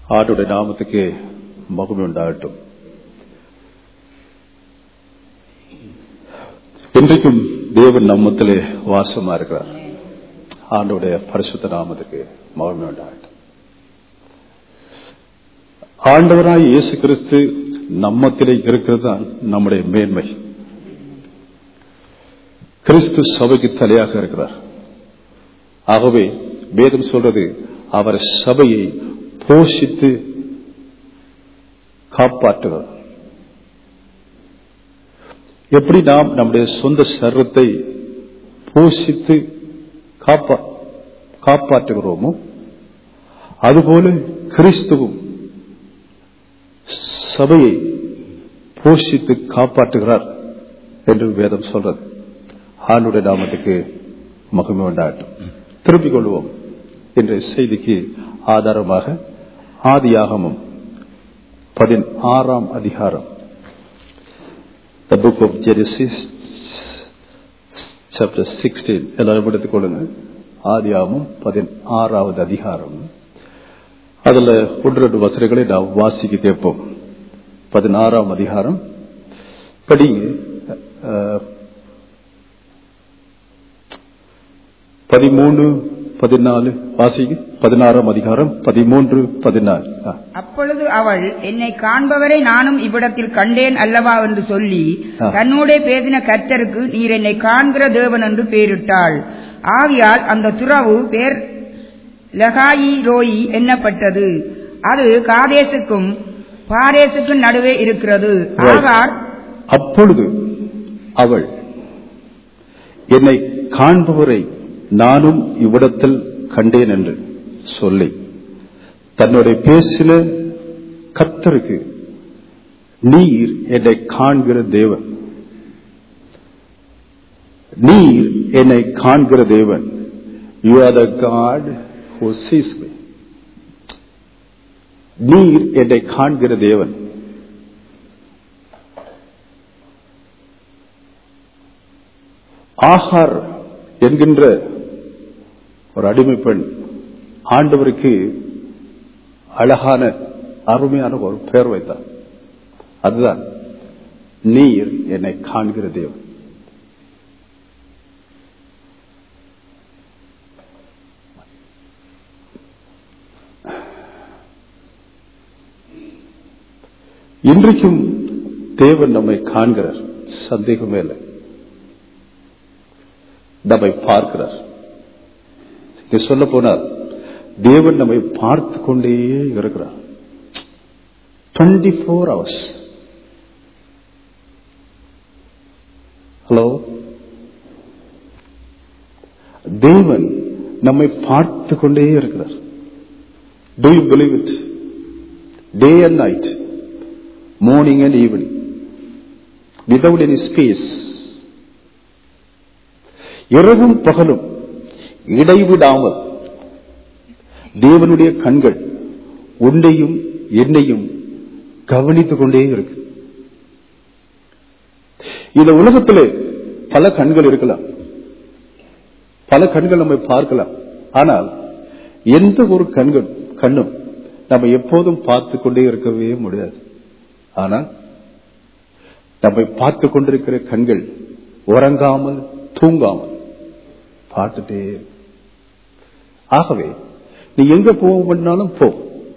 ஆண்டுடைய நாமத்துக்கு மகிமை உண்டாகட்டும் இன்றைக்கும் தேவன் நம்மத்திலே வாசமா இருக்கிறார் ஆண்டுடைய பரிசுத்த நாமத்துக்கு மகிமை உண்டாகட்டும் ஆண்டவராய் இயேசு கிறிஸ்து நம்மத்திலே இருக்கிறது தான் நம்முடைய மேன்மை கிறிஸ்து சபைக்கு தலையாக இருக்கிறார் ஆகவே வேதம் சொல்றது அவர் சபையை போஷித்து காப்பாற்றுகிறார் எப்படி நாம் நம்முடைய சொந்த சர்வத்தை போஷித்து காப்பா காப்பாற்றுகிறோமோ அதுபோல கிறிஸ்துவும் சபையை போஷித்து காப்பாற்றுகிறார் என்று வேதம் சொல்றது ஆண்டுடைய நாமத்துக்கு மகிமை உண்டாகட்டும் திருப்பிக் கொள்வோம் இன்றைய செய்திக்கு ஆதாரமாக ஆதியாகமும் பதினாறாம் அதிகாரம் The book of Genesis chapter 16 எல்லாரும் எடுத்துக் கொள்ளுங்க ஆதியாகமும் பதினாறாவது அதிகாரம் அதுல ஒன்று ரெண்டு வசனங்களை நாம் வாசிக்க கேட்போம் பதினாறாம் அதிகாரம் படிங்க பதிமூன்று பதினாலு வாசிக்கு பதினாறாம் அதிகாரம் பதிமூன்று பதினாலு அப்பொழுது அவள் என்னை காண்பவரை நானும் இவ்விடத்தில் கண்டேன் அல்லவா என்று சொல்லி ஆ. தன்னோட பேசின கர்த்தருக்கு நீர் என்னை காண்கிற தேவன் என்று பெயரிட்டாள் ஆகையால் அந்த துறவு பேர் லகாயி ரோயி எண்ணப்பட்டது அது காதேசுக்கும் பாரேசுக்கும் நடுவே இருக்கிறது Right. ஆகார் அப்பொழுது அவள் என்னை காண்பவரை நானும் இவ்விடத்தில் கண்டேன் என்று சொல்லி தன்னுடைய பேசின கத்தருக்கு நீர் என்னை காண்கிற தேவன் நீர் என்னை காண்கிற தேவன் you are the God who sees me நீர் என்னை காண்கிற தேவன் ஆகார் என்கின்ற ஒரு அடிமை பெண் ஆண்டவருக்கு அழகான அருமையான ஒரு பெயர் வைத்தார் அதுதான் நீர் என்னை காண்கிற தேவன் இன்றைக்கும் தேவன் நம்மை காண்கிறார் சந்தேகமே இல்லை நம்மை பார்க்கிறார் இங்க சொல்ல போனால் தேவன் நம்மை பார்த்து கொண்டே இருக்கிறார் டுவெண்டி ஃபோர் ஹவர்ஸ் ஹலோ தேவன் நம்மை பார்த்து கொண்டே இருக்கிறார் do you believe it day and night morning and evening without any space இரவும் பகலும் இடைவிடாமல் தேவனுடைய கண்கள் உன்னையும் என்னையும் கவனித்துக் கொண்டே இருக்கு இந்த உலகத்திலே பல கண்கள் இருக்கலாம் பல கண்கள் நம்மை பார்க்கலாம் ஆனால் எந்த ஒரு கண்கள் கண்ணும் நம்ம எப்போதும் பார்த்து கொண்டே இருக்கவே முடியாது ஆனால் நம்மை பார்த்து கொண்டிருக்கிற கண்கள் உறங்காமல் தூங்காமல் பார்த்துட்டே இருக்கு. ஆகவே நீ எங்க போக வேணாலும் போ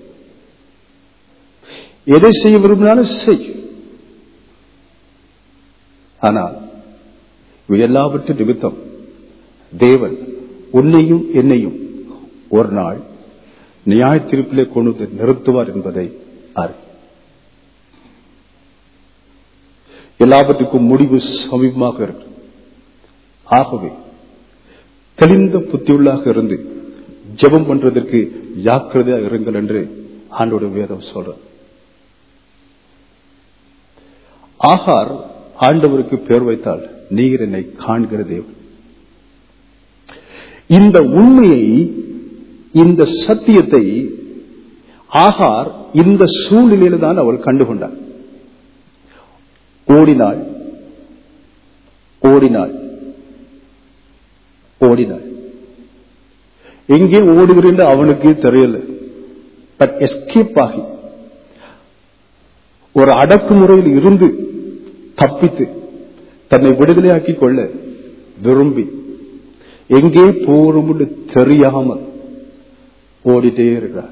எதை செய்ய விரும்பினாலும் செய் ஆனால் இவை எல்லாவற்றின் நிமித்தம் தேவன் உன்னையும் என்னையும் ஒரு நாள் நியாய தீர்ப்பிலே கொண்டு வந்து நிறுத்துவார் என்பதை அறி எல்லாவற்றுக்கும் முடிவு சமீபமாக இருக்கு ஆகவே தெளிந்த புத்தியுள்ளாக இருந்து ஜெபம் பண்றதற்கு ஜாக்கிரதையா இருங்கள் என்று ஆண்டோட வேதம் சொல்ற ஆகார் ஆண்டவருக்கு பேர் வைத்தால் நீர் என்னை காண்கிற தேவன் இந்த உண்மையை இந்த சத்தியத்தை ஆகார் இந்த சூழ்நிலையில தான் அவள் கண்டுகொண்டார் ஓடினாள் ஓடினாள் ஓடினாள் எங்கே ஓடுகிறேன் அவனுக்கு தெரியல பட் எஸ்கேப் ஆகி ஒரு அடக்குமுறையில் இருந்து தப்பித்து தன்னை விடுதலையாக்கிக் கொள்ள விரும்பி எங்கே போறோம்னு தெரியாமல் ஓடிட்டே இருக்கிறார்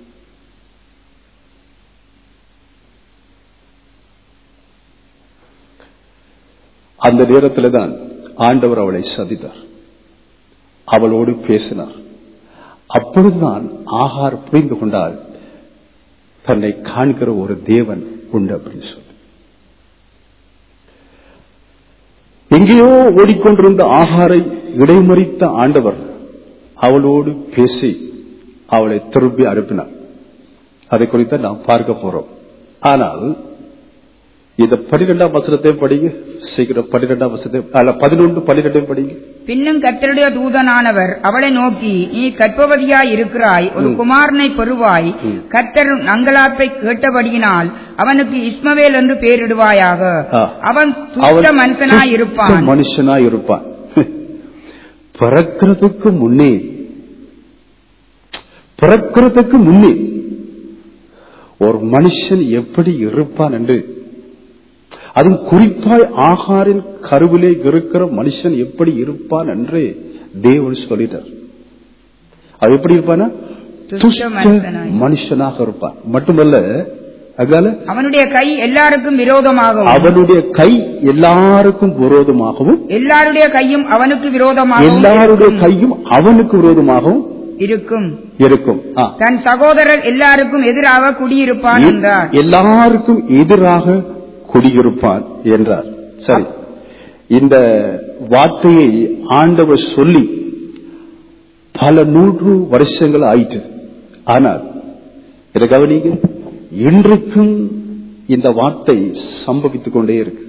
அந்த நேரத்தில் தான் ஆண்டவர் அவளை சதித்தார் அவளோடு பேசினார் அப்பொழுதுதான் ஆகார் புரிந்து கொண்டால் தன்னை காண்கிற ஒரு தேவன் உண்டு அப்படின்னு சொல்லி எங்கேயோ ஓடிக்கொண்டிருந்த ஆகாரை இடைமறித்த ஆண்டவர் அவளோடு பேசி அவளை திருப்பி அனுப்பினார் அதை குறித்து நாம் பார்க்க போறோம் ஆனால் இந்த பன்னிரெண்டாம் வசனத்தையும் படிங்க சீக்கிரம் பன்னிரெண்டாம் வசனத்தை அல்ல பதினொன்று பன்னிரெண்டையும் படிங்க பின்னும் கர்த்தருடைய தூதனானவர் அவளை நோக்கி நீ கற்பவதியாய் இருக்கிறாய் ஒரு குமாரனை பெறுவாய் கர்த்தர் நங்களாப்பை கேட்டபடியினால் அவனுக்கு இஸ்மவேல் என்று பெயரிடுவாயாக ஆ. அவன் அவன் துஷ்ட மனுஷனாய் துஷ்ட இருப்பான் மனுஷனாய் இருப்பான் பிறக்கிறதுக்கு முன்னே பிறக்கிறதுக்கு முன்னே ஒரு மனுஷன் எப்படி இருப்பான் என்று அதுவும் குறிப்பாய் ஆகாரின் கருவிலே இருக்கிற மனுஷன் எப்படி இருப்பான் என்று தேவன் சொல்லிட்டார் அது எப்படி இருப்பானா துஷ்ட துஷ்ட மனுஷனாய். மனுஷனாக இருப்பான் மட்டுமல்ல அதால அவனுடைய கை எல்லாருக்கும் விரோதமாகவும் அவனுடைய கை எல்லாருக்கும் விரோதமாகவும் எல்லாருடைய கையும் அவனுக்கு விரோதமாகவும் எல்லாருடைய இருக்கும். கையும் அவனுக்கு விரோதமாகவும் இருக்கும் இருக்கும் ஆ. தன் சகோதரர் எல்லாருக்கும் எதிராக குடியிருப்பான் என்றார் எல்லாருக்கும் எதிராக குடியிருப்பான் என்றார் சரி இந்த வார்த்தையை ஆண்டவர் சொல்லி பல நூற்று வருஷங்கள் ஆயிற்று ஆனால் இதை கவனிங்க இன்றைக்கும் இந்த வார்த்தை சம்பவித்துக் கொண்டே இருக்கு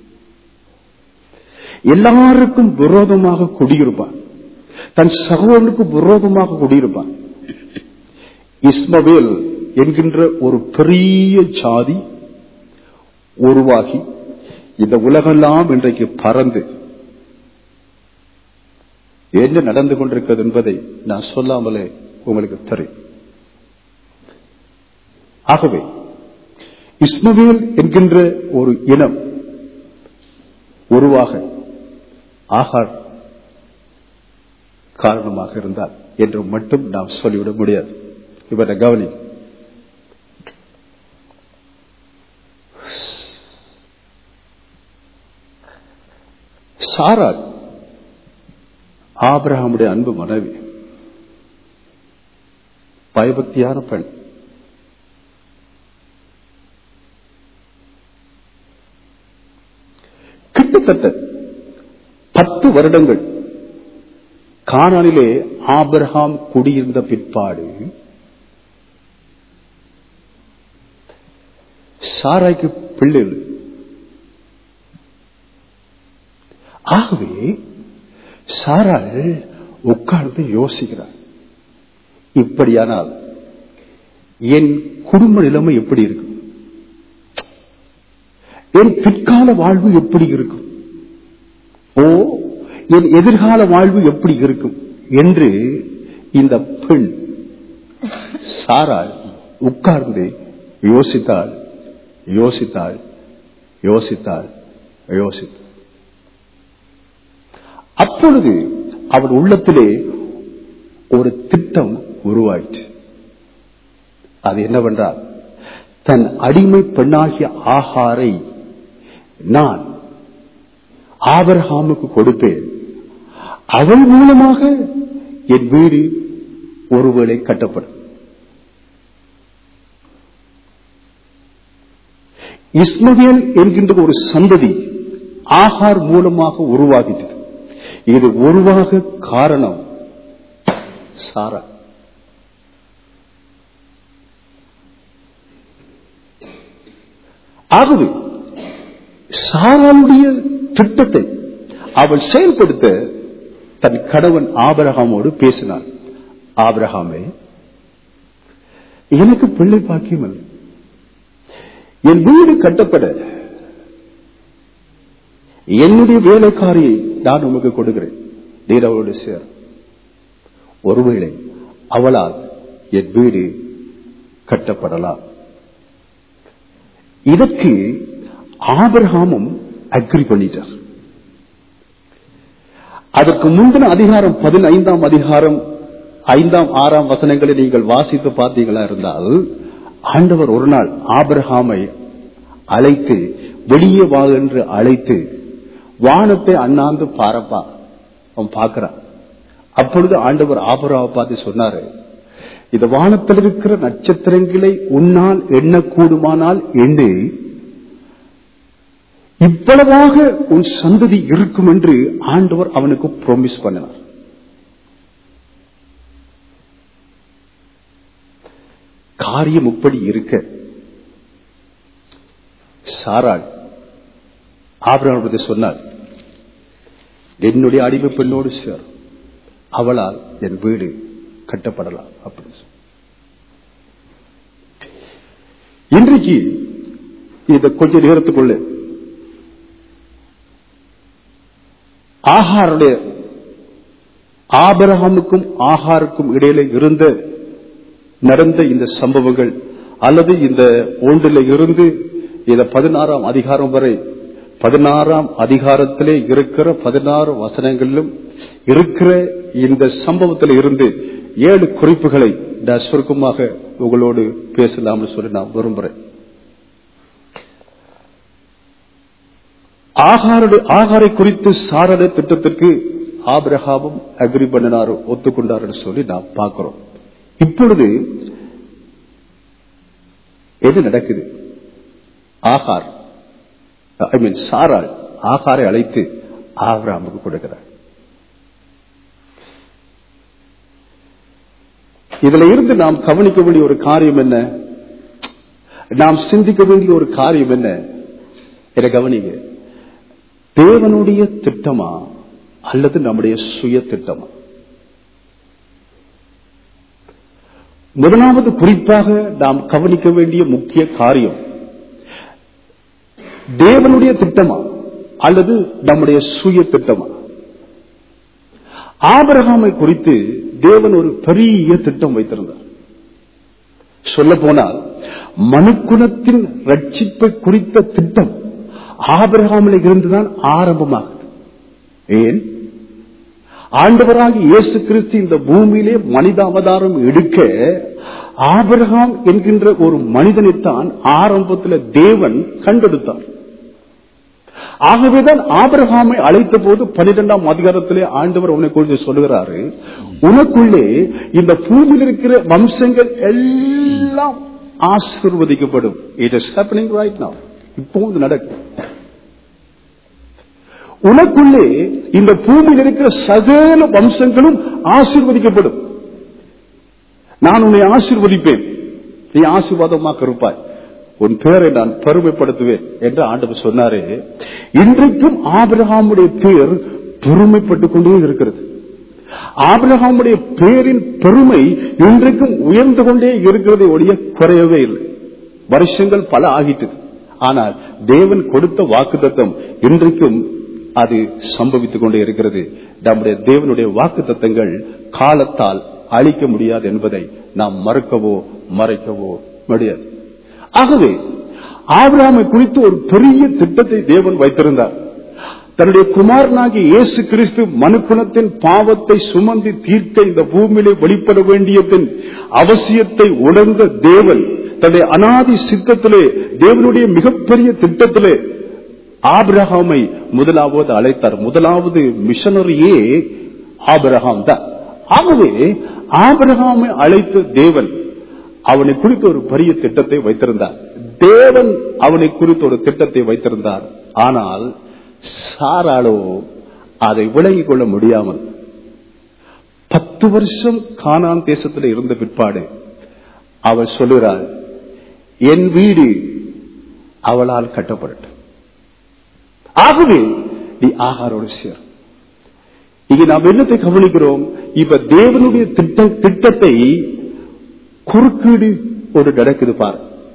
எல்லாருக்கும் விரோதமாக குடியிருப்பான் தன் சகோதரனுக்கு விரோதமாக குடியிருப்பான் இஸ்மவேல் என்கின்ற ஒரு பெரிய ஜாதி உருவாகி இந்த உலகெல்லாம் இன்றைக்கு பறந்து என்ன நடந்து கொண்டிருக்கிறது என்பதை நான் சொல்லாமலே உங்களுக்கு தெரியும் ஆகவே இஸ்மவேல் என்கின்ற ஒரு இனம் உருவாக ஆகார் காரணமாக இருந்தார் என்று மட்டும் நாம் சொல்லிவிட முடியாது இவரை கவனி சாராள் ஆபிரகாமுடைய அன்பு மனைவி பயபக்தியான பெண் கிட்டத்தட்ட பத்து வருடங்கள் கானானிலே ஆபிரகாம் குடியிருந்த பிற்பாடு சாராய்க்கு பிள்ளை இல்லை. ஆகவே சாராள் உட்கார்ந்து யோசிக்கிறார் இப்படியானால் என் குடும்ப நிலைமை எப்படி இருக்கும் என் பிற்கால வாழ்வு எப்படி இருக்கும் ஓ என் எதிர்கால வாழ்வு எப்படி இருக்கும் என்று இந்த பெண் சாராள் உட்கார்ந்து யோசித்தாள் யோசித்தாள் யோசித்தாள் யோசித்தாள் அப்பொழுது அவன் உள்ளத்திலே ஒரு திட்டம் உருவாயிற்று அது என்னவென்றால் தன் அடிமை பெண்ணாகிய ஆகாரை நான் ஆபரகாமுக்கு கொடுப்பேன் அவள் மூலமாக என் வீடு ஒருவேளை கட்டப்படும் இஸ்மவேல் என்கின்ற ஒரு சந்ததி ஆகார் மூலமாக உருவாகிட்டது இது உருவாக காரணம் சாரா ஆகவே சாராளுடைய திட்டத்தை அவள் செயல்படுத்த தன் கணவன் ஆபரகாமோடு பேசினார் ஆபரகாமே எனக்கு பிள்ளை பாக்கியம் இல்லை என் வீடு கட்டப்பட என்னுடைய வேலைக்காரியை நான் உமக்கு கொடுக்கிறேன் நீர் அவளோடு சேர் ஒருவேளை அவளால் என் வீடு கட்டப்படலாம் இதற்கு ஆபிரகாமும் அக்ரி பண்ணிட்டார் அதற்கு முந்தின அதிகாரம் பதினைந்தாம் அதிகாரம் ஐந்தாம் ஆறாம் வசனங்களை நீங்கள் வாசித்து பார்த்தீங்களா இருந்தால் ஆண்டவர் ஒரு நாள் ஆபிரகாமை அழைத்து வெளியே வா என்று அழைத்து வானத்தை அண்ணாந்து பாரப்பா அவன் பார்க்கிறான் அப்பொழுது ஆண்டவர் ஆபராவை பார்த்து சொன்னாரு இந்த வானத்தில் இருக்கிற நட்சத்திரங்களை உன்னால் எண்ணக்கூடுமானால் எண்ணு இவ்வளவாக உன் சந்ததி இருக்கும் என்று ஆண்டவர் அவனுக்கு ப்ராமிஸ் பண்ணினார் காரியம் இப்படி இருக்க சாராள் ஆபிரகாம் சொன்னார் என்னுடைய அடிமை பெண்ணோடு சேர் அவளால் என் வீடு கட்டப்படலாம் அப்படின்னு சொன்னார். இன்றைக்கு இந்த கொஞ்ச நேரத்துக்குள்ள ஆகாருடைய ஆபரகமுக்கும் ஆகாருக்கும் இடையில இருந்த நடந்த இந்த சம்பவங்கள் அல்லது இந்த ஒன்றில் இருந்து இந்த பதினாறாம் அதிகாரம் வரை பதினாறாம் அதிகாரத்திலே இருக்கிற பதினாறு வசனங்களிலும் இருக்கிற இந்த சம்பவத்தில் இருந்து ஏழு குறிப்புகளை நான் சுருக்கமாக உங்களோடு பேசலாம்னு சொல்லி நான் விரும்புறேன் ஆகாரோடு ஆகாரை குறித்து சாரட திட்டத்திற்கு ஆபிரகாமும் அக்ரி பண்ணினார் ஒத்துக்கொண்டார்னு சொல்லி நாம் பார்க்கிறோம் இப்பொழுது என்ன நடக்குது ஆகார் ஐ மீன் சாராள் ஆகாரை அழைத்து ஆபிரகாமுக்கு கொடுக்கிறார் இதுல இருந்து நாம் கவனிக்க வேண்டிய ஒரு காரியம் என்ன நாம் சிந்திக்க வேண்டிய ஒரு காரியம் என்ன இதை கவனிங்க தேவனுடைய திட்டமா அல்லது நம்முடைய சுய திட்டமா முதலாவது குறிப்பாக நாம் கவனிக்க வேண்டிய முக்கிய காரியம் தேவனுடைய திட்டமா அல்லது நம்முடைய சுய திட்டமா ஆபரகாமை குறித்து தேவன் ஒரு பெரிய திட்டம் வைத்திருந்தார் சொல்ல போனால் மனுக்குலத்தின் ரட்சிப்பை குறித்த திட்டம் ஆபிரகாமில் இருந்துதான் ஆரம்பமாகுது ஏன் ஆண்டவராக இயேசு கிறிஸ்து இந்த பூமியிலே மனித அவதாரம் எடுக்க ஆபிரகாம் என்கின்ற ஒரு மனிதனைத்தான் ஆரம்பத்தில் தேவன் கண்டெடுத்தார் ஆகவேதான் ஆபிரகாமை அழைத்த போது பனிரெண்டாம் அதிகாரத்திலே ஆண்டவர் உன்னை குறித்து சொல்லுகிறாரு உனக்குள்ளே இந்த பூமியில் இருக்கிற வம்சங்கள் எல்லாம் ஆசிர்வதிக்கப்படும் it is happening right now இப்போது நடக்கும் உனக்குள்ளே இந்த பூமியில் இருக்கிற சகல வம்சங்களும் ஆசிர்வதிக்கப்படும் நான் உன்னை ஆசிர்வதிப்பேன் நீ ஆசீர்வாதமாக இருப்பாய் உன் பேரை நான் பெருமைப்படுத்துவேன் என்று ஆண்டவர் சொன்னாரே இன்றைக்கும் ஆபிரகாமுடைய பேர் பெருமைப்பட்டுக் கொண்டே இருக்கிறது ஆபிரகாமுடைய பேரின் பெருமை இன்றைக்கும் உயர்ந்து கொண்டே இருக்கிறதை ஒழிய குறையவே இல்லை வருஷங்கள் பல ஆகிட்டது ஆனால் தேவன் கொடுத்த வாக்குத்தத்தம் இன்றைக்கும் அது சம்பவித்துக் கொண்டே இருக்கிறது நம்முடைய தேவனுடைய வாக்கு தத்தங்கள் காலத்தால் அழிக்க முடியாது என்பதை நாம் மறுக்கவோ மறைக்கவோ முடியாது ஆகவே ஆபிரகாமை குறித்து ஒரு பெரிய திட்டத்தை தேவன் வைத்திருந்தார் தன்னுடைய குமாரனாகிய இயேசு கிறிஸ்து மனுக்குணத்தின் பாவத்தை சுமந்து தீர்க்க இந்த பூமியிலே வெளிப்பட வேண்டியதன் அவசியத்தை உணர்ந்த தேவன் தன்னுடைய அனாதி சித்தத்திலே தேவனுடைய மிகப்பெரிய திட்டத்திலே ஆபிரகாமை முதலாவது அழைத்தார் முதலாவது மிஷனரியே ஆபிரகாம் தான் ஆகவே ஆபிரகாமை அழைத்த தேவன் அவனை குறித்து ஒரு பெரிய திட்டத்தை வைத்திருந்தார் தேவன் அவனை குறித்து ஒரு திட்டத்தை வைத்திருந்தார் ஆனால் சாராளோ அதை விளங்கிக் கொள்ள முடியாமல் பத்து வருஷம் கானான் தேசத்தில் இருந்த பிற்பாடு அவள் சொல்லுகிறாள் என் வீடு அவளால் கட்டப்படட்டும் ஆகவே நீ ஆகாரோடு சேர் இங்க நாம் என்னத்தை கவனிக்கிறோம் இப்ப தேவனுடைய திட்ட திட்டத்தை குறுக்கீடு ஒரு நடக்குது பாரு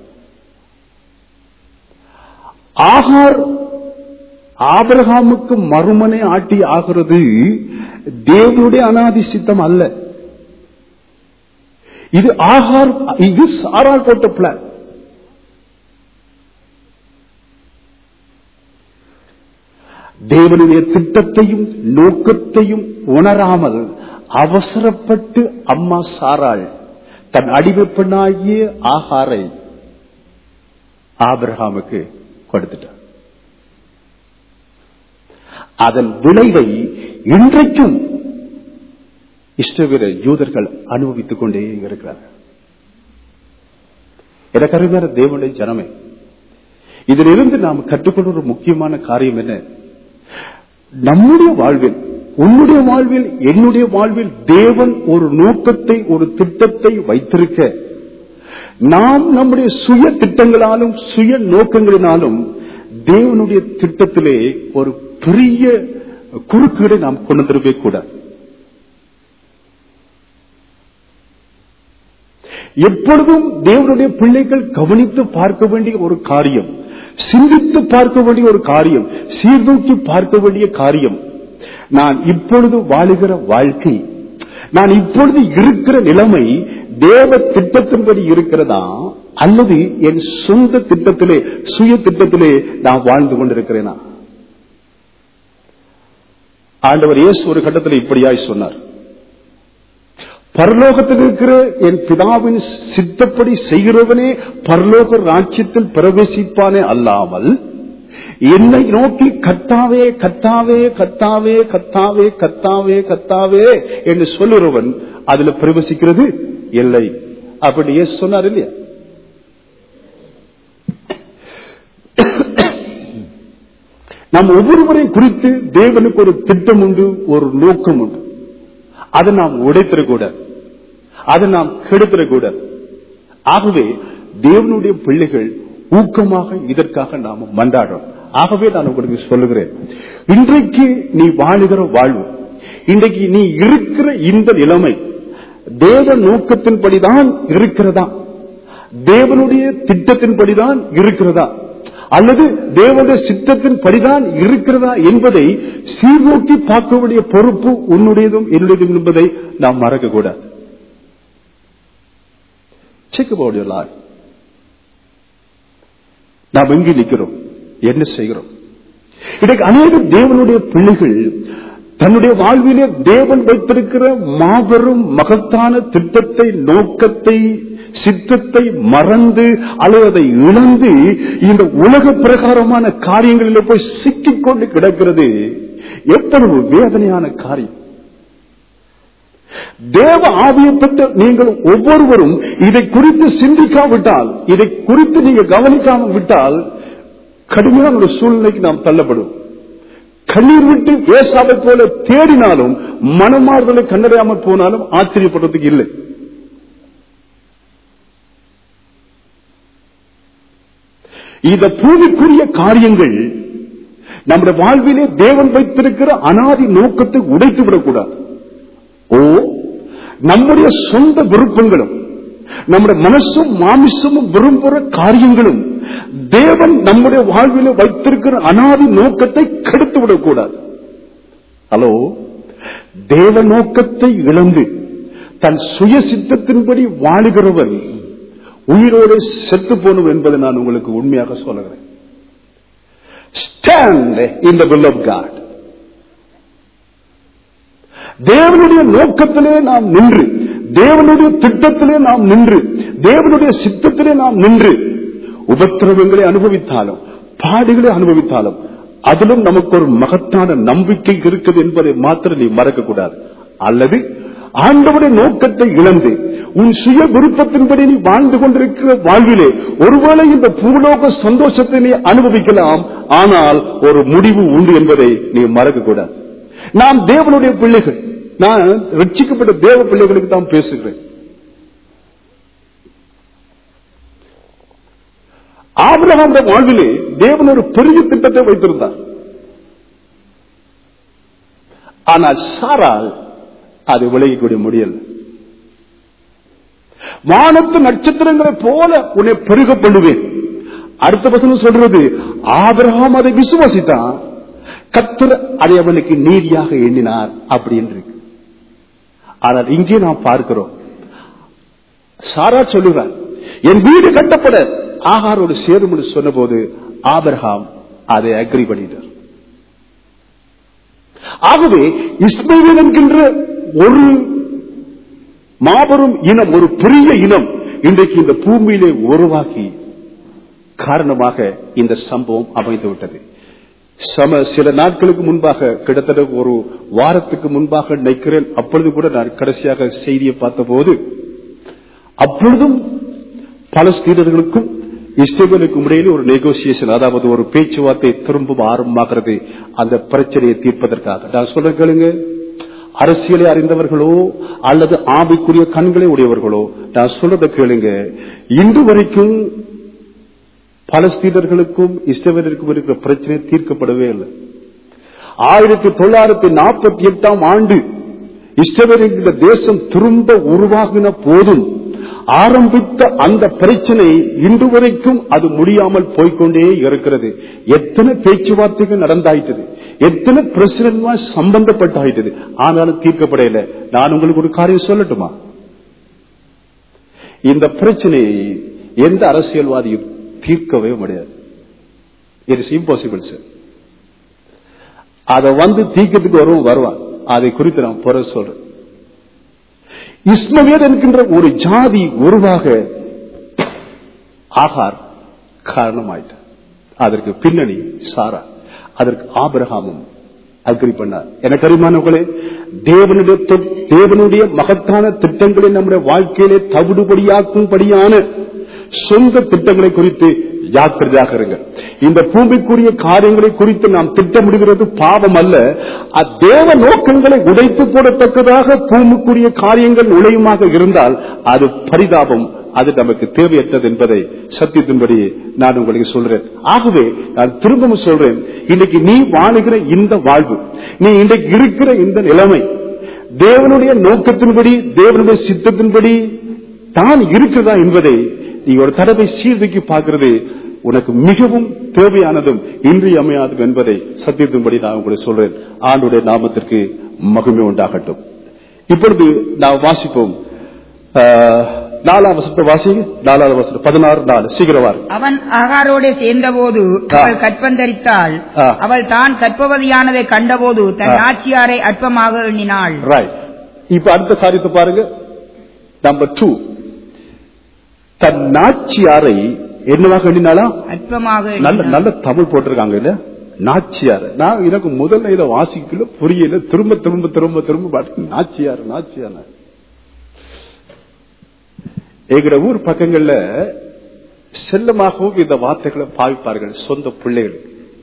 ஆகார் ஆபிரகாமுக்கு மறுமனை ஆட்டி ஆகிறது தேவனுடைய அனாதி சித்தம் அல்ல இது ஆகார் இது சாரால் போட்ட பிளான் தேவனுடைய திட்டத்தையும் நோக்கத்தையும் உணராமல் அவசரப்பட்டு அம்மா சாராள் தன் அடிமை பெண்ணாகிய ஆகாரை ஆபிரகாமுக்கு கொடுத்துட்டார் அதன் விளைவை இன்றைக்கும் இஷ்டவீர யூதர்கள் அனுபவித்துக் கொண்டே இருக்கிறார்கள் எனக்கு அருமையான தேவனுடைய ஜனமே இதிலிருந்து நாம் கற்றுக்கொள்ள ஒரு முக்கியமான காரியம் என்ன நம்முடைய வாழ்வில் உன்னுடைய வாழ்வில் என்னுடைய வாழ்வில் தேவன் ஒரு நோக்கத்தை ஒரு திட்டத்தை வைத்திருக்க நாம் நம்முடைய சுய திட்டங்களாலும் சுய நோக்கங்களினாலும் தேவனுடைய திட்டத்திலே ஒரு பெரிய குறுக்கீடை நாம் கொண்டு வந்துடவே கூடாது எப்பொழுதும் தேவனுடைய பிள்ளைகள் கவனித்து பார்க்க வேண்டிய ஒரு காரியம் சிந்தித்து பார்க்க வேண்டிய ஒரு காரியம் சீர்தூக்கி பார்க்க வேண்டிய காரியம் நான் இப்பொழுது வாழுகிற வாழ்க்கை நான் இப்பொழுது இருக்கிற நிலைமை தேவ திட்டத்தின்படி இருக்கிறதா அல்லது என் சொந்த திட்டத்திலே சுய திட்டத்திலே நான் வாழ்ந்து கொண்டிருக்கிறேனா ஆண்டவர் இயேசு ஒரு கட்டத்தில் இப்படியாய் சொன்னார் பரலோகத்தில் இருக்கிற என் பிதாவின் சித்தப்படி செய்கிறவனே பரலோக ராஜ்யத்தில் பிரவேசிப்பானே அல்லாமல் என்னை நோக்கி கத்தாவே கத்தாவே கத்தாவே கத்தாவே கத்தாவே கத்தாவே என்று சொல்லுறவன் அதுல பிரவேசிக்கிறது இல்லை அப்படி ஏசு சொன்னார் இல்லையா நம் ஒவ்வொருவரை குறித்து தேவனுக்கு ஒரு திட்டம் உண்டு ஒரு நோக்கம் உண்டு அதை நாம் உடைத்திடக்கூடாது அதை நாம் கெடுத்திடக்கூடாது ஆகவே தேவனுடைய பிள்ளைகள் ஊக்கமாக இதற்காக நாம் மன்றாடும் ஆகவே நான் உங்களுக்கு சொல்லுகிறேன் இன்றைக்கு நீ வாழுகிற வாழ்வு இன்றைக்கு நீ இருக்கிற இந்த நிலைமை தேவ நோக்கத்தின்படிதான் இருக்கிறதா தேவனுடைய திட்டத்தின்படிதான் இருக்கிறதா அல்லது தேவனுடைய சித்தத்தின் படிதான் இருக்கிறதா என்பதை சீர்நோக்கி பார்க்க வேண்டிய பொறுப்பு உன்னுடையதும் என்னுடையதும் என்பதை நாம் மறக்க கூடாது செக் அபவுட் யுவர் லைஃப் நாம் எங்கே நிற்கிறோம் என்ன செய்கிறோம் இன்றைக்கு அநேக தேவனுடைய பிள்ளைகள் தன்னுடைய வாழ்விலே தேவன் வைத்திருக்கிற மாபெரும் மகத்தான திட்டத்தை நோக்கத்தை சித்தத்தை மறந்து அல்லது அதை இழந்து இந்த உலக பிரகாரமான காரியங்களில் போய் சிக்கிக்கொண்டு கிடக்கிறது எவ்வளவு வேதனையான காரியம் தேவ ஆவியை பெற்ற நீங்கள் ஒவ்வொருவரும் இதை குறித்து சிந்திக்காவிட்டால் இதை குறித்து நீங்க கவனிக்காமல் விட்டால் கடுமையான ஒரு சூழ்நிலைக்கு நாம் தள்ளப்படும் கண்ணீர் விட்டு ஏசாவை போல தேடினாலும் மனமாறுதலை கண்டறியாமல் போனாலும் ஆச்சரியப்படுறதுக்கு இல்லை இந்த பூமிக்குரிய காரியங்கள் நம்முடைய வாழ்விலே தேவன் வைத்திருக்கிற அனாதி நோக்கத்தை உடைத்து விடக்கூடாது ஓ நம்முடைய சொந்த விருப்பங்களும் நம்முடைய மனசும் மாமிசமும் விரும்புகிற காரியங்களும் தேவன் நம்முடைய வாழ்வில வைத்திருக்கிற அனாதி நோக்கத்தை கெடுத்து விடக்கூடாது ஹலோ தேவ நோக்கத்தை இழந்து தன் சுய சித்தத்தின்படி வாழுகிறவன் உயிரோடு செத்து போனும் என்பதை நான் உங்களுக்கு உண்மையாக சொல்லுகிறேன் stand in the will of God தேவனுடைய நோக்கத்திலே நாம் நின்று தேவனுடைய திட்டத்திலே நாம் நின்று தேவனுடைய சித்தத்திலே நாம் நின்று உபத்திரவங்களை அனுபவித்தாலும் பாடுகளை அனுபவித்தாலும் அதிலும் நமக்கு ஒரு மகத்தான நம்பிக்கை இருக்குது என்பதை மாத்திரம் நீ மறக்க கூடாது அல்லது ஆண்டவருடைய நோக்கத்தை இழந்து உன் சுய விருப்பத்தின்படி நீ வாழ்ந்து கொண்டிருக்கிற வாழ்விலே ஒருவேளை இந்த பூலோக சந்தோஷத்தை நீ அனுபவிக்கலாம் ஆனால் ஒரு முடிவு உண்டு என்பதை நீ மறக்க கூடாது நாம் தேவனுடைய பிள்ளைகள் நான் ரட்சிக்கப்பட்ட தேவ பிள்ளைகளுக்கு தான் பேசுகிறேன் ஆபிரகாமுடைய வாழ்விலே தேவன் ஒரு பெரிய திட்டத்தை வைத்திருந்தார் ஆனால் சாரால் அது விலகிக்கூடிய முடியல வானத்து நட்சத்திரங்களை போல உன்னை பெருக பண்ணுவேன் அடுத்த வசனம் சொல்றது ஆபிரகாம் அதை விசுவாசித்தான் கத்தர் அதை அவனுக்கு நீதியாக எண்ணினார் அப்படின்னு இருக்கு ஆனால் இங்கே நாம் பார்க்கிறோம் சாரா சொல்லுகிறார் என் வீடு கட்டப்பட ஆகாரோடு சேரும் என்று சொன்னபோது ஆபிரகாம் அதை அக்ரி பண்ணிட்டார் ஆகவே இஸ்மேல் என்கின்ற ஒரு மாபெரும் இனம் ஒரு பெரிய இனம் இன்றைக்கு இந்த பூமியிலே உருவாகி காரணமாக இந்த சம்பவம் அமைந்து விட்டது சம சில நாட்களுக்கு முன்பாக கிட்டத்தட்ட ஒரு வாரத்துக்கு முன்பாக நினைக்கிறேன் அப்பொழுது கூட நான் கடைசியாக செய்தியை பார்த்தபோது அப்பொழுதும் பலஸ்தீனர்களுக்கும் இஸ்ரேலுக்கும் இடையிலே ஒரு நெகோசியேஷன் அதாவது ஒரு பேச்சுவார்த்தை திரும்ப ஆரம்பமாகிறது அந்த பிரச்சனையை தீர்ப்பதற்காக நான் சொல்ற கேளுங்க அரசியலை அறிந்தவர்களோ அல்லது ஆவிக்குரிய கண்களை உடையவர்களோ நான் சொல்றதை கேளுங்க இன்று வரைக்கும் பலஸ்தீனர்களுக்கும் இஸ்ரேலருக்கும் இருக்கிற பிரச்சனை தீர்க்கப்படவே இல்லை ஆயிரத்தி தொள்ளாயிரத்தி நாற்பத்தி எட்டாம் ஆண்டு இஸ்ரேல் என்கிற தேசம் திரும்ப உருவாகின போதும் ஆரம்பித்த அந்த பிரச்சனை இன்று வரைக்கும் அது முடியாமல் போய்கொண்டே இருக்கிறது எத்தனை பேச்சுவார்த்தைகள் நடந்தாயிட்டது எத்தனை பிரசிடன்ட் சம்பந்தப்பட்டாயிட்டது ஆனாலும் தீர்க்கப்படையில நான் உங்களுக்கு ஒரு காரியம் சொல்லட்டுமா இந்த பிரச்சனையை எந்த அரசியல்வாதியும் தீர்க்கவே முடியாது இட் இஸ் இம்பாசிபிள் சார் அதை வந்து தீர்க்கத்துக்கு வருவோம் வருவான் அதை குறித்து நான் புற சொல்றேன் இஸ்மவேல் என்கின்ற ஒரு ஜாதி உருவாக ஆகார் காரணமாயிட்டார் அதற்கு பின்னணி சாரா அதற்கு ஆபிரகாமும் அக்ரி பண்ணார் எனக்கு அறிமானவர்களே தேவனுடைய தொ- தேவனுடைய மகத்தான திட்டங்களை நம்முடைய வாழ்க்கையிலே தவிடுபடியாக்கும்படியான சொந்த திட்டங்களை குறித்து ஜாக்கிரதையாக இருங்க இந்த பூமிக்குரிய காரியங்களை குறித்து நாம் திட்டமிடுகிறது பாவம் அல்ல அத்தேவ நோக்கங்களை உடைத்து போடத்தக்கதாக பூமிக்குரிய காரியங்கள் நுழையுமாக இருந்தால் அது பரிதாபம் அது நமக்கு தேவையற்றது என்பதை சத்தியத்தின்படி நான் உங்களுக்கு சொல்றேன் ஆகவே நான் திரும்பவும் சொல்றேன் இன்னைக்கு நீ வாழுகிற இந்த வாழ்வு நீ இன்றைக்கு இருக்கிற இந்த நிலைமை தேவனுடைய நோக்கத்தின்படி தேவனுடைய சித்தத்தின்படி தான் இருக்கிறதா என்பதை நீ ஒரு தடவை சீர்தூக்கி பார்க்கிறது உனக்கு மிகவும் தேவையானதும் இன்றியமையாதும் என்பதை சத்தியத்தின்படி நான் உங்களுக்கு சொல்றேன் ஆண்டுடைய நாமத்திற்கு மகிமை உண்டாகட்டும் இப்பொழுது நாம் வாசிப்போம் ஆஹ், நாலாம் வசத்தை வாசி நாலாவது வசனம் பதினாறு நாலு சீக்கிரவாறு அவன் ஆகாரோடு சேர்ந்தபோது ஆ. அவள் கற்பந்தரித்தாள் ஆ. அவள் தான் கற்பவதியானதை கண்டபோது தன் ஆ. நாச்சியாரை அற்பமாக எண்ணினாள் ரைட் இப்ப அடுத்த காரியத்தை பாருங்க நம்பர் டூ தன் நாச்சியாரை என்னவாக எண்ணினாலா அற்பமாக நல்ல எண்ணினாள். நல்ல தமிழ் போட்டிருக்காங்க இல்ல நாச்சியார் நான் எனக்கு முதல்ல இதை வாசிக்கல புரியல திரும்ப திரும்ப திரும்ப திரும்ப பாட்டு நாச்சியார் நாச்சியார் எங்கட ஊர் பக்கங்கள்ல செல்லமாகவும் இந்த வார்த்தைகளை பாவிப்பார்கள் சொந்த பிள்ளைகள்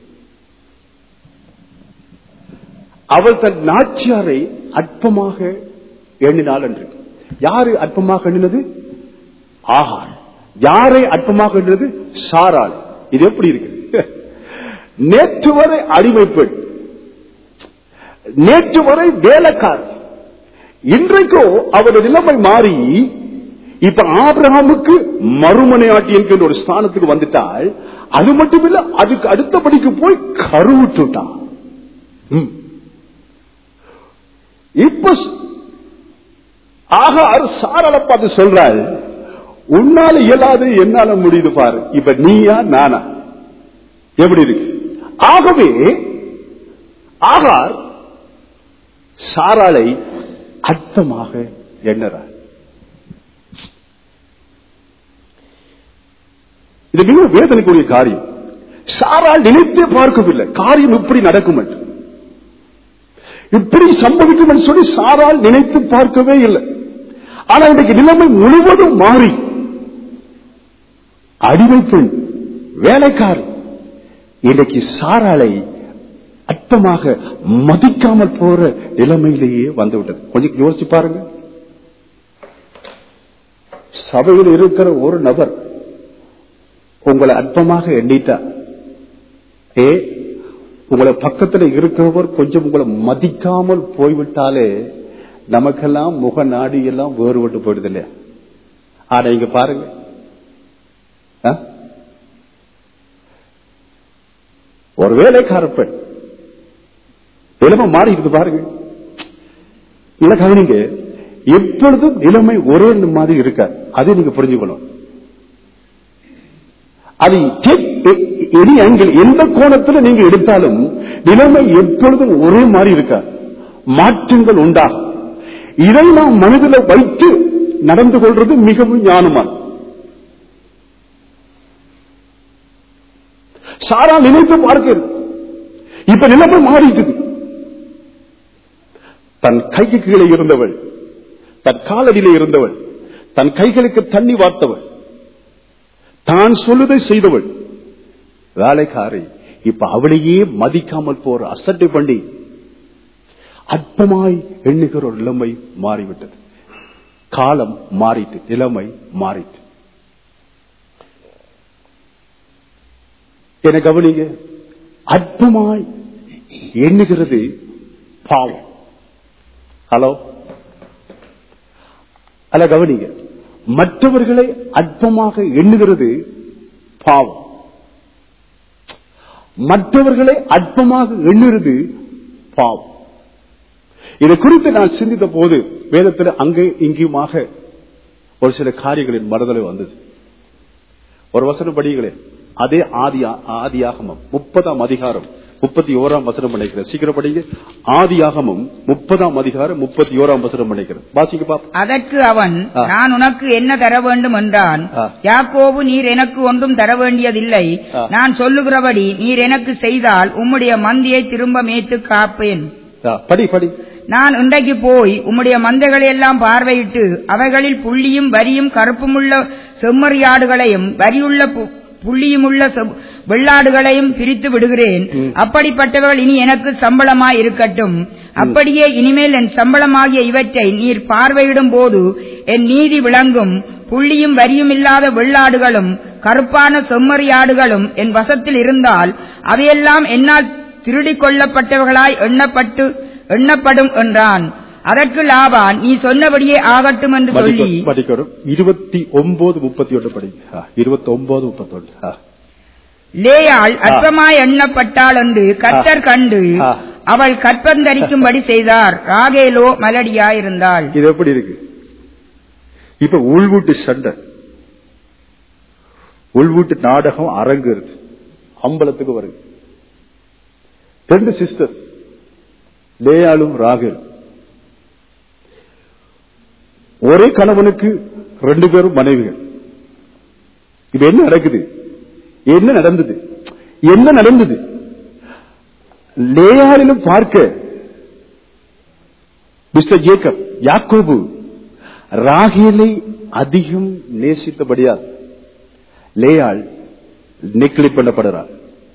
அவள் தன் நாச்சியாரை அற்பமாக எண்ணினாள் என்று யாரு அற்பமாக எண்ணினது ஆகார் யாரை அற்பமாக எண்ணினது சாராள் இது எப்படி இருக்கு நேற்று வரை அடிமை பெண் நேற்று வரை வேலைக்கார் இன்றைக்கோ அவருடைய நிலைமை மாறி இப்ப ஆபிரகாமுக்கு மறுமனையாட்டி என்கின்ற ஒரு ஸ்தானத்துக்கு வந்துட்டால் அது மட்டுமில்ல அதுக்கு அடுத்தபடிக்கு போய் கருவுட்டுட்டான் ம். இப்ப ஸ்- ஆகார் சாரலை பார்த்து சொல்றாள் உன்னால இயலாது என்னால முடியுது பாரு இப்ப நீயா நானா எப்படி இருக்கு ஆகவே ஆகார் சாராளை அர்த்தமாக எண்ணுறார் இது மிகவும் வேதனைக்குரிய காரியம் சாரால் நினைத்தே பார்க்கவில்லை காரியம் இப்படி நடக்கும் என்று இப்படி சம்பவிக்கும் என்று சொல்லி சாரால் நினைத்து பார்க்கவே இல்லை ஆனா இன்றைக்கு நிலைமை முழுவதும் மாறி அடிமை பெண் வேலைக்காரி இன்றைக்கு சாராளை அற்பமாக மதிக்காமல் போற நிலைமையிலேயே வந்துவிட்டது கொஞ்சம் யோசிச்சு பாருங்க சபையில் இருக்கிற ஒரு நபர் உங்களை அற்பமாக எண்ணிட்டா ஏ உங்களை பக்கத்துல இருக்கிறவர் கொஞ்சம் உங்களை மதிக்காமல் போய்விட்டாலே நமக்கெல்லாம் முக நாடி எல்லாம் வேறுபட்டு போயிடுது இல்லையா ஆனா இங்க பாருங்க ஆ? ஒரு வேலைக்கார பெண் நிலைமை மாறி இருக்கு பாருங்க இல்ல கவனிங்க எப்பொழுதும் நிலைமை ஒரே மாதிரி இருக்காது அதை நீங்க புரிஞ்சுக்கணும் அது take- எ- any angle, எந்த கோணத்துல நீங்க எடுத்தாலும் நிலைமை எப்பொழுதும் ஒரே மாதிரி இருக்க மாற்றங்கள் உண்டாகும் இதை நாம் மனதில் வைத்து நடந்து கொள்றது மிகவும் ஞானமான சாரா நினைத்து பார்க்கிறது இப்ப நிலைமை மாறிட்டுது தன் கைக்கு கீழே இருந்தவள் தன் காலடியிலே இருந்தவள் தன் கைகளுக்கு தண்ணி வார்த்தவள் தான் சொல்லுதை செய்தவள் வேலைக்காரி இப்ப அவளையே மதிக்காமல் போற அசட்டை பண்ணி அற்பமாய் எண்ணுகிற ஒரு நிலைமை மாறிவிட்டது காலம் மாறிட்டு நிலைமை மாறிட்டு என கவனிங்க அற்பமாய் எண்ணுகிறது பாவம் ஹலோ அல்ல கவனிங்க மற்றவர்களை அற்பமாக எண்ணுகிறது பாவம் மற்றவர்களை அற்பமாக எண்ணுறது பாவம் இதை குறித்து நான் சிந்தித்த போது வேதத்தில் அங்கே இங்கேயுமாக ஒரு சில காரியங்களின் மறுதலை வந்தது ஒரு வசனம் படிகளேன் அதே ஆதி ஆதியாகமம் முப்பதாம் அதிகாரம் முப்பத்தி ஓராம் வசனம் பண்ணிக்கிறேன் சீக்கிரம் படிங்க ஆதியாகமம் முப்பதாம் அதிகாரம் முப்பத்தி ஓராம் வசனம் பண்ணிக்கிறேன் வாசிக்க பாப்போம் அதற்கு அவன் ஆ. நான் உனக்கு என்ன தர வேண்டும் என்றான் ஆ. யாக்கோபு நீர் எனக்கு ஒன்றும் தர வேண்டியதில்லை ஆ. நான் சொல்லுகிறபடி நீர் எனக்கு செய்தால் உம்முடைய மந்தியை திரும்ப மேய்த்து காப்பேன் ஆ, படி படி நான் இன்றைக்கு போய் உம்முடைய மந்தைகளை எல்லாம் பார்வையிட்டு அவைகளில் புள்ளியும் வரியும் கருப்புமுள்ள செம்மறியாடுகளையும் வரியுள்ள பு- புள்ளியுமுள்ள செவ்- வெள்ளாடுகளையும் பிரித்து விடுகிறேன் ம். அப்படிப்பட்டவர்கள் இனி எனக்கு சம்பளமாய் இருக்கட்டும் அப்படியே இனிமேல் என் சம்பளமாகிய இவற்றை நீர் பார்வையிடும் போது என் நீதி விளங்கும் புள்ளியும் வரியும் இல்லாத வெள்ளாடுகளும் கருப்பான செம்மறியாடுகளும் என் வசத்தில் இருந்தால் அவையெல்லாம் என்னால் திருடிக் கொள்ளப்பட்டவர்களாய் எண்ணப்பட்டு எண்ணப்படும் என்றான் அதற்கு லாபான் நீ சொன்னபடியே ஆகட்டும் என்று சொல்லி படிக்கிறோம் இருபத்தி ஒன்பது முப்பத்தி ஒன்று படி இருபத்தி ஒன்பது முப்பத்தி ஒன்று லேயாள் அற்பமாய் எண்ணப்பட்டாள் என்று கர்த்தர் கண்டு ஆ. அவள் கற்பந்தரிக்கும்படி செய்தார் ராகேலோ மலடியாயிருந்தாள் இது எப்படி இருக்கு இப்ப உள்வீட்டு சண்டை உள்வீட்டு நாடகம் அரங்குறது அம்பலத்துக்கு வருது ரெண்டு சிஸ்டர் லேயாளும் ராகல் ஒரே கணவனுக்கு ரெண்டு பேரும் மனைவிகள் இது என்ன நடக்குது என்ன நடந்தது என்ன நடந்தது லேயாளிலும் பார்க்க மிஸ்டர் ஜேக்கப் யாக்கோபு ராகேலை அதிகம் நேசித்தபடியால் லேயாள் நெக்கிலி பண்ணப்படுறார்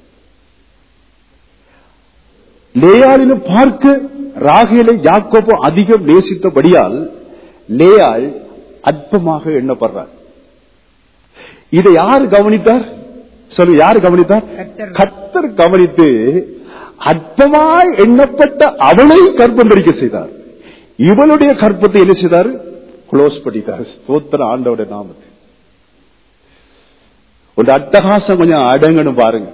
லேயாளிலும் பார்க்க ராகேலை யாக்கோபு அதிகம் நேசித்தபடியால் லேயாள் அற்பமாக எண்ணப்படுறார் இதை யார் கவனித்தார் சொல்லு யார் கவனித்தார் கர்த்தர். கத்தர் கவனித்து அற்பமாய் எண்ணப்பட்ட அவளை கற்பம் தரிக்க செய்தார் இவளுடைய கற்பத்தை என்ன செய்தார் க்ளோஸ் பண்ணிட்டார் ஸ்தோத்திர ஆண்டோட நாமத்து ஒரு அட்டகாசம் கொஞ்சம் அடங்கணும் பாருங்க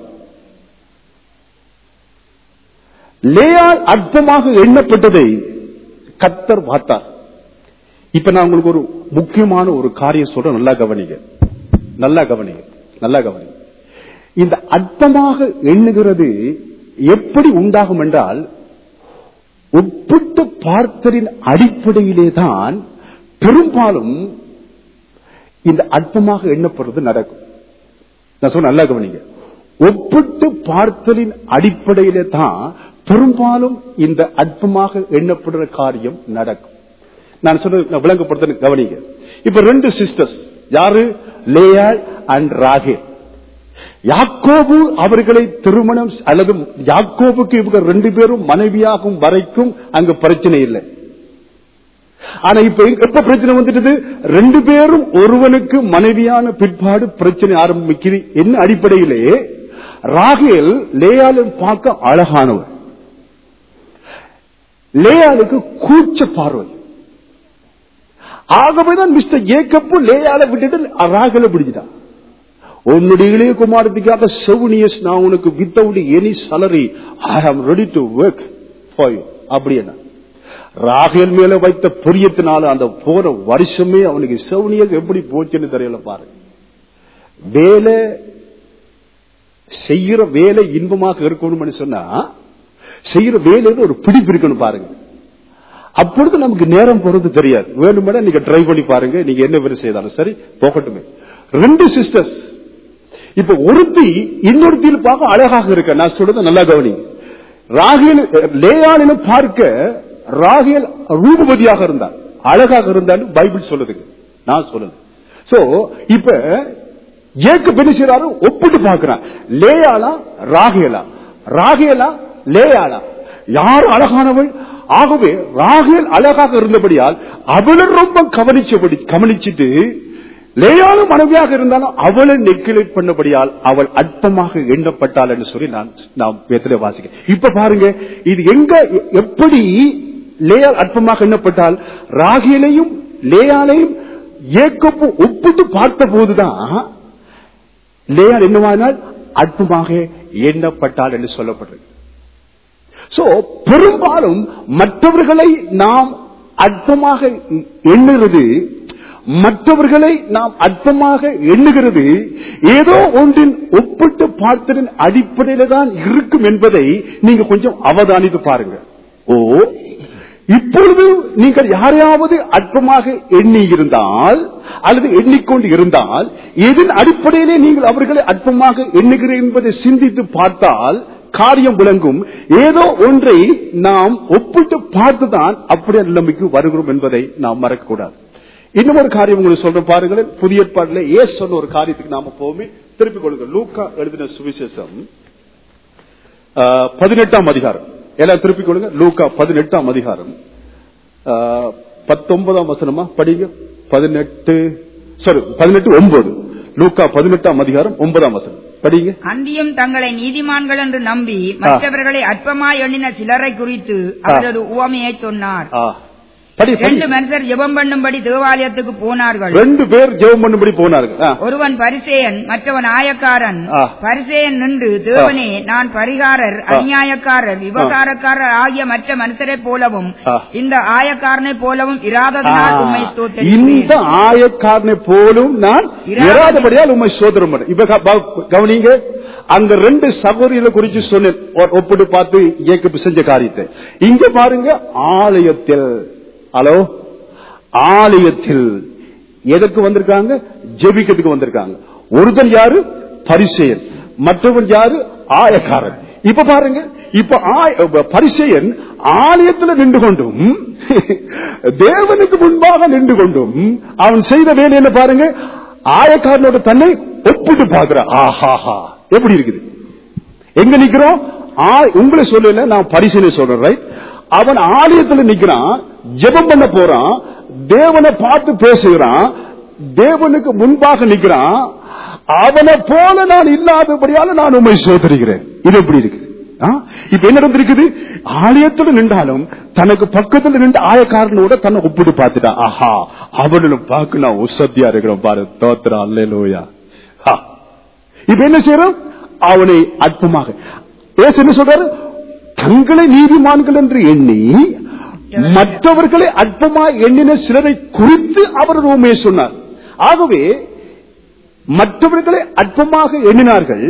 லேயால் அற்பமாக எண்ணப்பட்டதை கத்தர் பார்த்தார் இப்ப நான் உங்களுக்கு ஒரு முக்கியமான ஒரு காரியம் சொல்றேன் நல்லா கவனிங்க நல்லா கவனிங்க நல்லா கவனிங்க இந்த அற்பமாக எண்ணுகிறது எப்படி உண்டாகும் என்றால் ஒப்பிட்டு பார்த்தலின் அடிப்படையிலே தான் பெரும்பாலும் இந்த அற்பமாக எண்ணப்படுறது நடக்கும் நான் சொல்ல நல்லா கவனிங்க ஒப்பிட்டு பார்த்தலின் அடிப்படையிலே தான் பெரும்பாலும் இந்த அற்பமாக எண்ணப்படுற காரியம் நடக்கும் நான் சொல்றது நான் விளங்கப்படுத்த கவனிங்க இப்ப ரெண்டு சிஸ்டர்ஸ் யாரு லேயாள் அண்ட் ராகேல் யாக்கோபு அவர்களை திருமணம் அல்லது யாக்கோபுக்கு இவங்க ரெண்டு பேரும் மனைவியாகும் வரைக்கும் அங்க பிரச்சனை இல்லை ஆனா இப்ப எங்க- எப்ப பிரச்சனை வந்துட்டது ரெண்டு பேரும் ஒருவனுக்கு மனைவியான பிற்பாடு பிரச்சனை ஆரம்பிக்குது என்ன அடிப்படையிலே ராகேல் லேயாலும் பார்க்க அழகானவர் லேயாளுக்கு கூச்ச பார்வை ஆகவேதான் மிஸ்டர் ஏக்கப்பு லேயால விட்டுட்டு ராகலை பிடிச்சிட்டான் உன்னுடைய இளைய குமாரத்துக்காக செவனியஸ் நான் உனக்கு without any salary I am ready to work for you அப்படி என்ன ராகேல் மேல வைத்த பிரியத்தினால அந்த போன வருஷமே அவனுக்கு செவனியல் எப்படி போச்சுன்னு தெரியல பாருங்க வேலை செய்யற வேலை இன்பமாக இருக்கணும்னு சொன்னா செய்யற வேலையில ஒரு பிடிப்பு இருக்கணும் பாருங்க அப்பொழுது நமக்கு நேரம் போறது தெரியாது வேணுமென நீங்க ட்ரை பண்ணி பாருங்க நீங்க என்ன வேலை செய்தாலும் சரி போகட்டுமே ரெண்டு சிஸ்டர்ஸ் இப்ப ஒருத்தி இன்னொருத்தியில் பார்க்க அழகாக இருக்க நான் சொல்றது நல்லா கவனி ராகியல் லேயாளிலும் பார்க்க ராகியல் ரூபவதியாக இருந்தார் அழகாக இருந்தாலும் பைபிள் சொல்லுதுங்க நான் சொல்லல சோ இப்ப ஏக்கு என்ன செய்யறாரு ஒப்பிட்டு பார்க்கிறான் லேயாளா ராகேலா ராகேலா லேயாளா யார் அழகானவள் ஆகவே ராகேல் அழகாக இருந்தபடியால் அவளை ரொம்ப கவனிச்சபடி கவனிச்சுட்டு லேயான மனைவியாக இருந்தாலும் அவளை நெக்கிலேட் பண்ணபடியால் அவள் அற்பமாக எண்ணப்பட்டாள் என்று சொல்லி நான் நாம் வேத்திலே வாசிக்க இப்ப பாருங்க இது எங்க எப்படி லேயால் அற்பமாக எண்ணப்பட்டால் ராகியலையும் லேயாலையும் ஏக்கப்பு ஒப்பிட்டு பார்த்த போதுதான் லேயால் என்னவானால் அற்பமாக எண்ணப்பட்டாள் என்று சொல்லப்படுறது சோ பெரும்பாலும் மற்றவர்களை நாம் அற்பமாக எண்ணுகிறது மற்றவர்களை நாம் அற்பமாக எண்ணுகிறது ஏதோ ஒன்றின் ஒப்பிட்டு பார்த்ததின் அடிப்படையில தான் இருக்கும் என்பதை நீங்க கொஞ்சம் அவதானித்து பாருங்க ஓ இப்பொழுது நீங்கள் யாரையாவது அற்பமாக எண்ணி இருந்தால் அல்லது எண்ணிக்கொண்டு இருந்தால் எதன் அடிப்படையிலே நீங்கள் அவர்களை அற்பமாக எண்ணுகிறேன் என்பதை சிந்தித்து பார்த்தால் காரியம் விளங்கும் ஏதோ ஒன்றை நாம் ஒப்பிட்டு பார்த்துதான் அப்படியே நிலைமைக்கு வருகிறோம் என்பதை நாம் மறக்கக்கூடாது இன்னும் ஒரு காரியம் உங்களுக்கு சொல்ற பாருங்களேன் புதிய ஏற்பாடுல ஏ சொன்ன ஒரு காரியத்துக்கு நாம போமே திருப்பிக் கொள்ளுங்க லூக்கா எழுதின சுவிசேஷம் பதினெட்டாம் அதிகாரம் எல்லாம் திருப்பிக் கொள்ளுங்க லூக்கா பதினெட்டாம் அதிகாரம் பத்தொன்பதாம் வசனமா படிங்க பதினெட்டு சாரி பதினெட்டு ஒன்பது லூக்கா பதினெட்டாம் அதிகாரம் ஒன்பதாம் வசனம் படிங்க அந்தியும் தங்களை நீதிமான்கள் என்று நம்பி மற்றவர்களை அற்பமாய் எண்ணின சிலரை குறித்து அவர் ஒரு உவமையை சொன்னார் ஆ. படி படி. ரெண்டு மனுஷர் ஜெபம் பண்ணும்படி தேவாலயத்துக்கு போனார்கள் ரெண்டு பேர் ஜெபம் பண்ணும்படி போனார்கள் ஆ. ஒருவன் பரிசேயன் மற்றவன் ஆயக்காரன் ஆ. பரிசேயன் நின்று தேவனே நான் பரிகாரர் அநியாயக்காரர் விவகாரக்காரர் ஆகிய மற்ற மனுஷரைப் போலவும் ஆ. இந்த ஆயக்காரனைப் போலவும் இராததனால் உண்மை இந்த ஸ்தோத்தரிக்கிறேன் ஆயக்காரனை போலும் நான் இராத- இராதபடியால் உண்மை சோதரம் பண்ணேன். இப்ப க- ப- கவனிங்க அங்க ரெண்டு சகோதரிகளை குறிச்சு சொன்னேன் ஒ- ஒப்பிட்டு பார்த்து இயக்க செஞ்ச காரியத்தை இங்க பாருங்க ஆலயத்தில் ஹலோ ஆலயத்தில் எதற்கு வந்திருக்காங்க ஜெபிக்கிறதுக்கு வந்திருக்காங்க ஒருத்தன் யாரு பரிசெயன் மற்றவன் யாரு ஆயக்காரன் இப்ப பாருங்க இப்ப ஆய- பரிசெயன் ஆலயத்தில் நின்று கொண்டும் தேவனுக்கு முன்பாக நின்று கொண்டும் அவன் செய்த வேலை என்ன பாருங்க ஆயக்காரனோட தன்னை ஒப்பிட்டு பார்க்கிறான் ஆஹாஹா எப்படி இருக்குது எங்க நிக்கிறோம் ஆ- உங்களை சொல்லல நான் பரிசீலனை சொல்றேன் right? அவன் ஆலயத்துல நிக்கிறான் ஜெபம் பண்ண போறான் தேவனை பார்த்து பேசுகிறான் தேவனுக்கு முன்பாக நிக்கிறான் அவனை போல நான் இல்லாதபடியால நான் உண்மை சோதரிக்கிறேன் இது எப்படி இருக்கு ஆ? இப்ப என்ன நடந்திருக்குது ஆலயத்துல நின்றாலும் தனக்கு பக்கத்துல நின்று ஆயக்காரனோட தன்னை ஒப்பிட்டு பார்த்துட்டான் ஆஹா அவனும் பார்க்க நான் உசத்தியா இருக்கிறோம் பாரு தோத்திரம் அல்லேலூயா ஆ. இப்ப என்ன செய்யறோம் அவனை அற்பமாக ஏசு என்ன சொல்றாரு தங்களை நீதிமான்கள் என்று எண்ணி மற்றவர்களை அற்பமாய் எண்ணின சிலரை குறித்து அவர் உண்மையை சொன்னார் ஆகவே மற்றவர்களை அற்பமாக எண்ணினார்கள்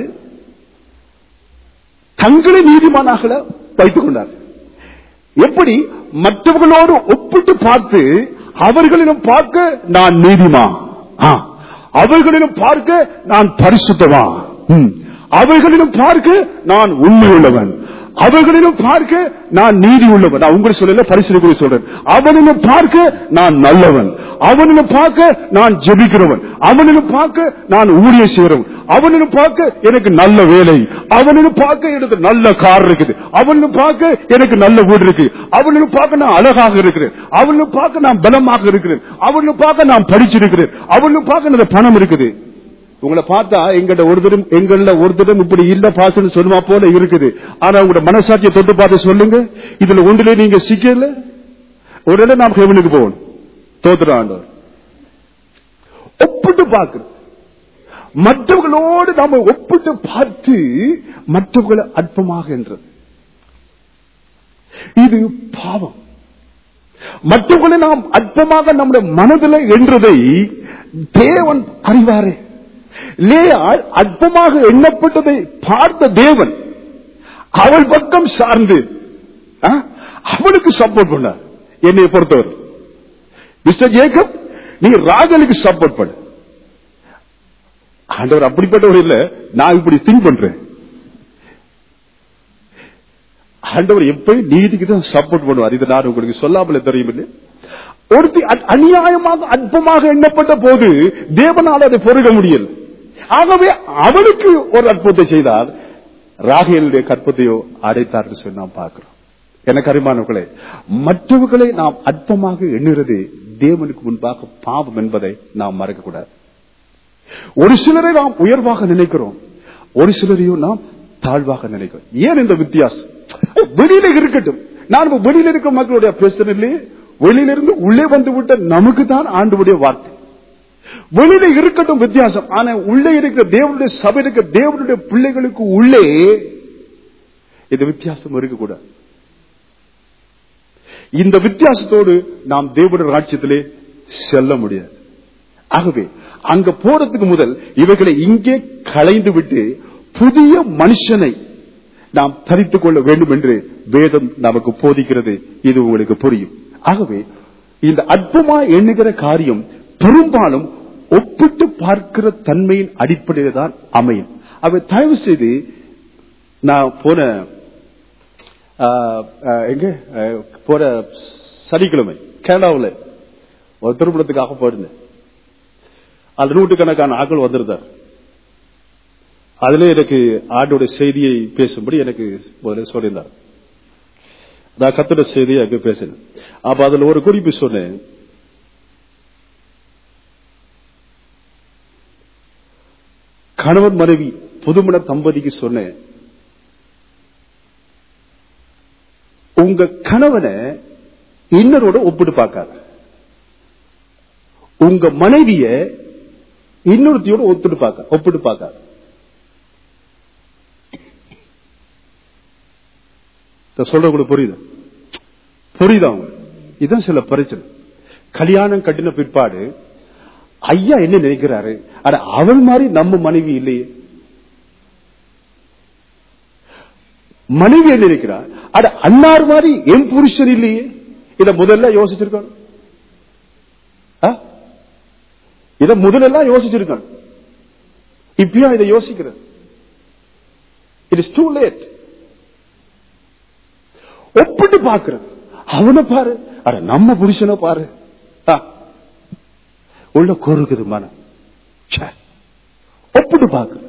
தங்களை நீதிமானாக வைத்துக் கொண்டார்கள் எப்படி மற்றவர்களோடு ஒப்பிட்டு பார்த்து அவர்களிடம் பார்க்க நான் நீதிமா அவர்களிடம் பார்க்க நான் பரிசுத்தமா ம். அவர்களிடம் பார்க்க நான் உண்மை உள்ளவன் அவர்களிடம் பார்க்க நான் நீதி உள்ளவன் நான் உங்களுக்கு சொல்லல பரிசுரை கூட சொல்றேன் அவனிடம் பார்க்க நான் நல்லவன் அவனிடம் பார்க்க நான் ஜெபிக்கிறவன் அவனிடம் பார்க்க நான் ஊழிய செய்கிறவன் அவனிடம் பார்க்க எனக்கு நல்ல வேலை அவனிடம் பார்க்க எனக்கு நல்ல கார் இருக்குது அவனிடம் பார்க்க எனக்கு நல்ல வீடு இருக்கு அவனிடம் பார்க்க நான் அழகாக இருக்கிறேன் அவனிடம் பார்க்க நான் பலமாக இருக்கிறேன் அவனிடம் பார்க்க நான் படிச்சிருக்கிறேன் அவனிடம் பார்க்க எனக்கு பணம் இருக்குது உங்களை பார்த்தா எங்கள்ட ஒருத்தரும் எங்கள ஒருத்தரும் இப்படி இல்ல பாசன்னு சொல்லுமா போல இருக்குது ஆனா உங்களோட மனசாட்சியை தொட்டு பார்த்து சொல்லுங்க இதுல ஒன்றிலே நீங்க சிக்கல உடனே நாம் ஹெவனுக்கு போகணும் தோத்துற ஆண்டவர் ஒப்பிட்டு பார்க்கணும் மற்றவர்களோடு நாம ஒப்பிட்டு பார்த்து மற்றவர்களை அற்பமாக என்றது இது பாவம் மற்றவர்களை நாம் அற்பமாக நம்முடைய மனதில் என்றதை தேவன் அறிவாரே லேயாள் அற்பமாக எண்ணப்பட்டதை பார்த்த தேவன் அவள் பக்கம் சார்ந்து ஆ, அவளுக்கு சப்போர்ட் பண்ணார் என்னை பொறுத்தவர் மிஸ்டர் ஜேக்கப் நீ ராஜனுக்கு சப்போர்ட் பண்ணு ஆண்டவர் அப்படிப்பட்டவர் இல்ல நான் இப்படி திங்க் பண்றேன் ஆண்டவர் எப்பயும் நீதிக்கு தான் சப்போர்ட் பண்ணுவார் இது நான் உங்களுக்கு சொல்லாமல தெரியும் இல்லை ஒருத்தி அ- அநியாயமாக அற்பமாக எண்ணப்பட்ட போது தேவனால் அதை பொருக முடியல ஆகவே அவளுக்கு ஒரு அற்புதத்தை செய்தார் ராகேலுடைய கற்பத்தையோ அடைத்தார் என்று சொல்லி நாம் பார்க்கிறோம் எனக்கு அருமானவர்களே மற்றவர்களை நாம் அற்பமாக எண்ணுறது தேவனுக்கு முன்பாக பாவம் என்பதை நாம் மறக்கக்கூடாது ஒரு சிலரை நாம் உயர்வாக நினைக்கிறோம் ஒரு சிலரையும் நாம் தாழ்வாக நினைக்கிறோம் ஏன் இந்த வித்தியாசம் வெளியில இருக்கட்டும் நான் இப்ப வெளியில இருக்க மக்களுடைய பிரச்சனை வெளியிலிருந்து உள்ளே வந்து விட்ட நமக்கு தான் ஆண்டுடைய வார்த்தை வெளியில இருக்கட்டும் வித்தியாசம் ஆனா உள்ளே இருக்கிற தேவனுடைய சபை இருக்கிற தேவனுடைய பிள்ளைகளுக்கு உள்ளே இந்த வித்தியாசம் இருக்கக்கூடாது இந்த வித்தியாசத்தோடு நாம் தேவனுடைய ராட்சியத்திலே செல்ல முடியாது ஆகவே அங்க போறதுக்கு முதல் இவைகளை இங்கே களைந்து விட்டு புதிய மனுஷனை நாம் தரித்துக் கொள்ள வேண்டும் என்று வேதம் நமக்கு போதிக்கிறது இது உங்களுக்கு புரியும் ஆகவே இந்த அற்பமா எண்ணுகிற காரியம் பெரும்பாலும் ஒப்பிட்டு பார்க்கிற தன்மையின் அடிப்படையில் தான் அமையும் அவை தயவு செய்து நான் போன ஆ, ஆ, எங்க ஆ, போன சனிக்கிழமை கனடாவில் ஒரு திருமணத்துக்காக போயிருந்தேன் அது நூற்றுக்கணக்கான ஆட்கள் வந்திருந்தார் அதுல எனக்கு ஆண்டோட செய்தியை பேசும்படி எனக்கு முதல்ல சொல்லியிருந்தார் நான் கத்துட செய்தியை அங்க பேசினேன் அப்ப அதுல ஒரு குறிப்பு சொன்னேன் கணவன் மனைவி புதுமண தம்பதிக்கு சொன்னேன் உங்க கணவனை இன்னரோட ஒப்பிட்டு பார்க்காத உங்க மனைவிய இன்னொருத்தியோட ஒப்பிட்டு பார்க்க ஒப்பிட்டு பார்க்காத இத சொல்ற உங்களுக்கு புரியுது புரியுதா அவங்க இதுதான் சில பிரச்சனை கல்யாணம் கட்டின பிற்பாடு ஐயா என்ன நினைக்கிறாரு ஆனா அவள் மாதிரி நம்ம மனைவி இல்லையே மனைவி என்ன நினைக்கிறார் அட அன்னார் மாதிரி என் புருஷன் இல்லையே இத முதல்ல யோசிச்சிருக்கணும் ஆ? இத முதலெல்லாம் யோசிச்சிருக்கணும் இப்பயும் இதை யோசிக்கிறது இட் இஸ் டூ லேட் ஒப்பிட்டு பார்க்கிறது அவனை பாரு அட நம்ம புருஷனை பாரு ஆ. உள்ள கோருக்குது மனம் ச்சே. ஒப்பிட்டு பார்க்கிறது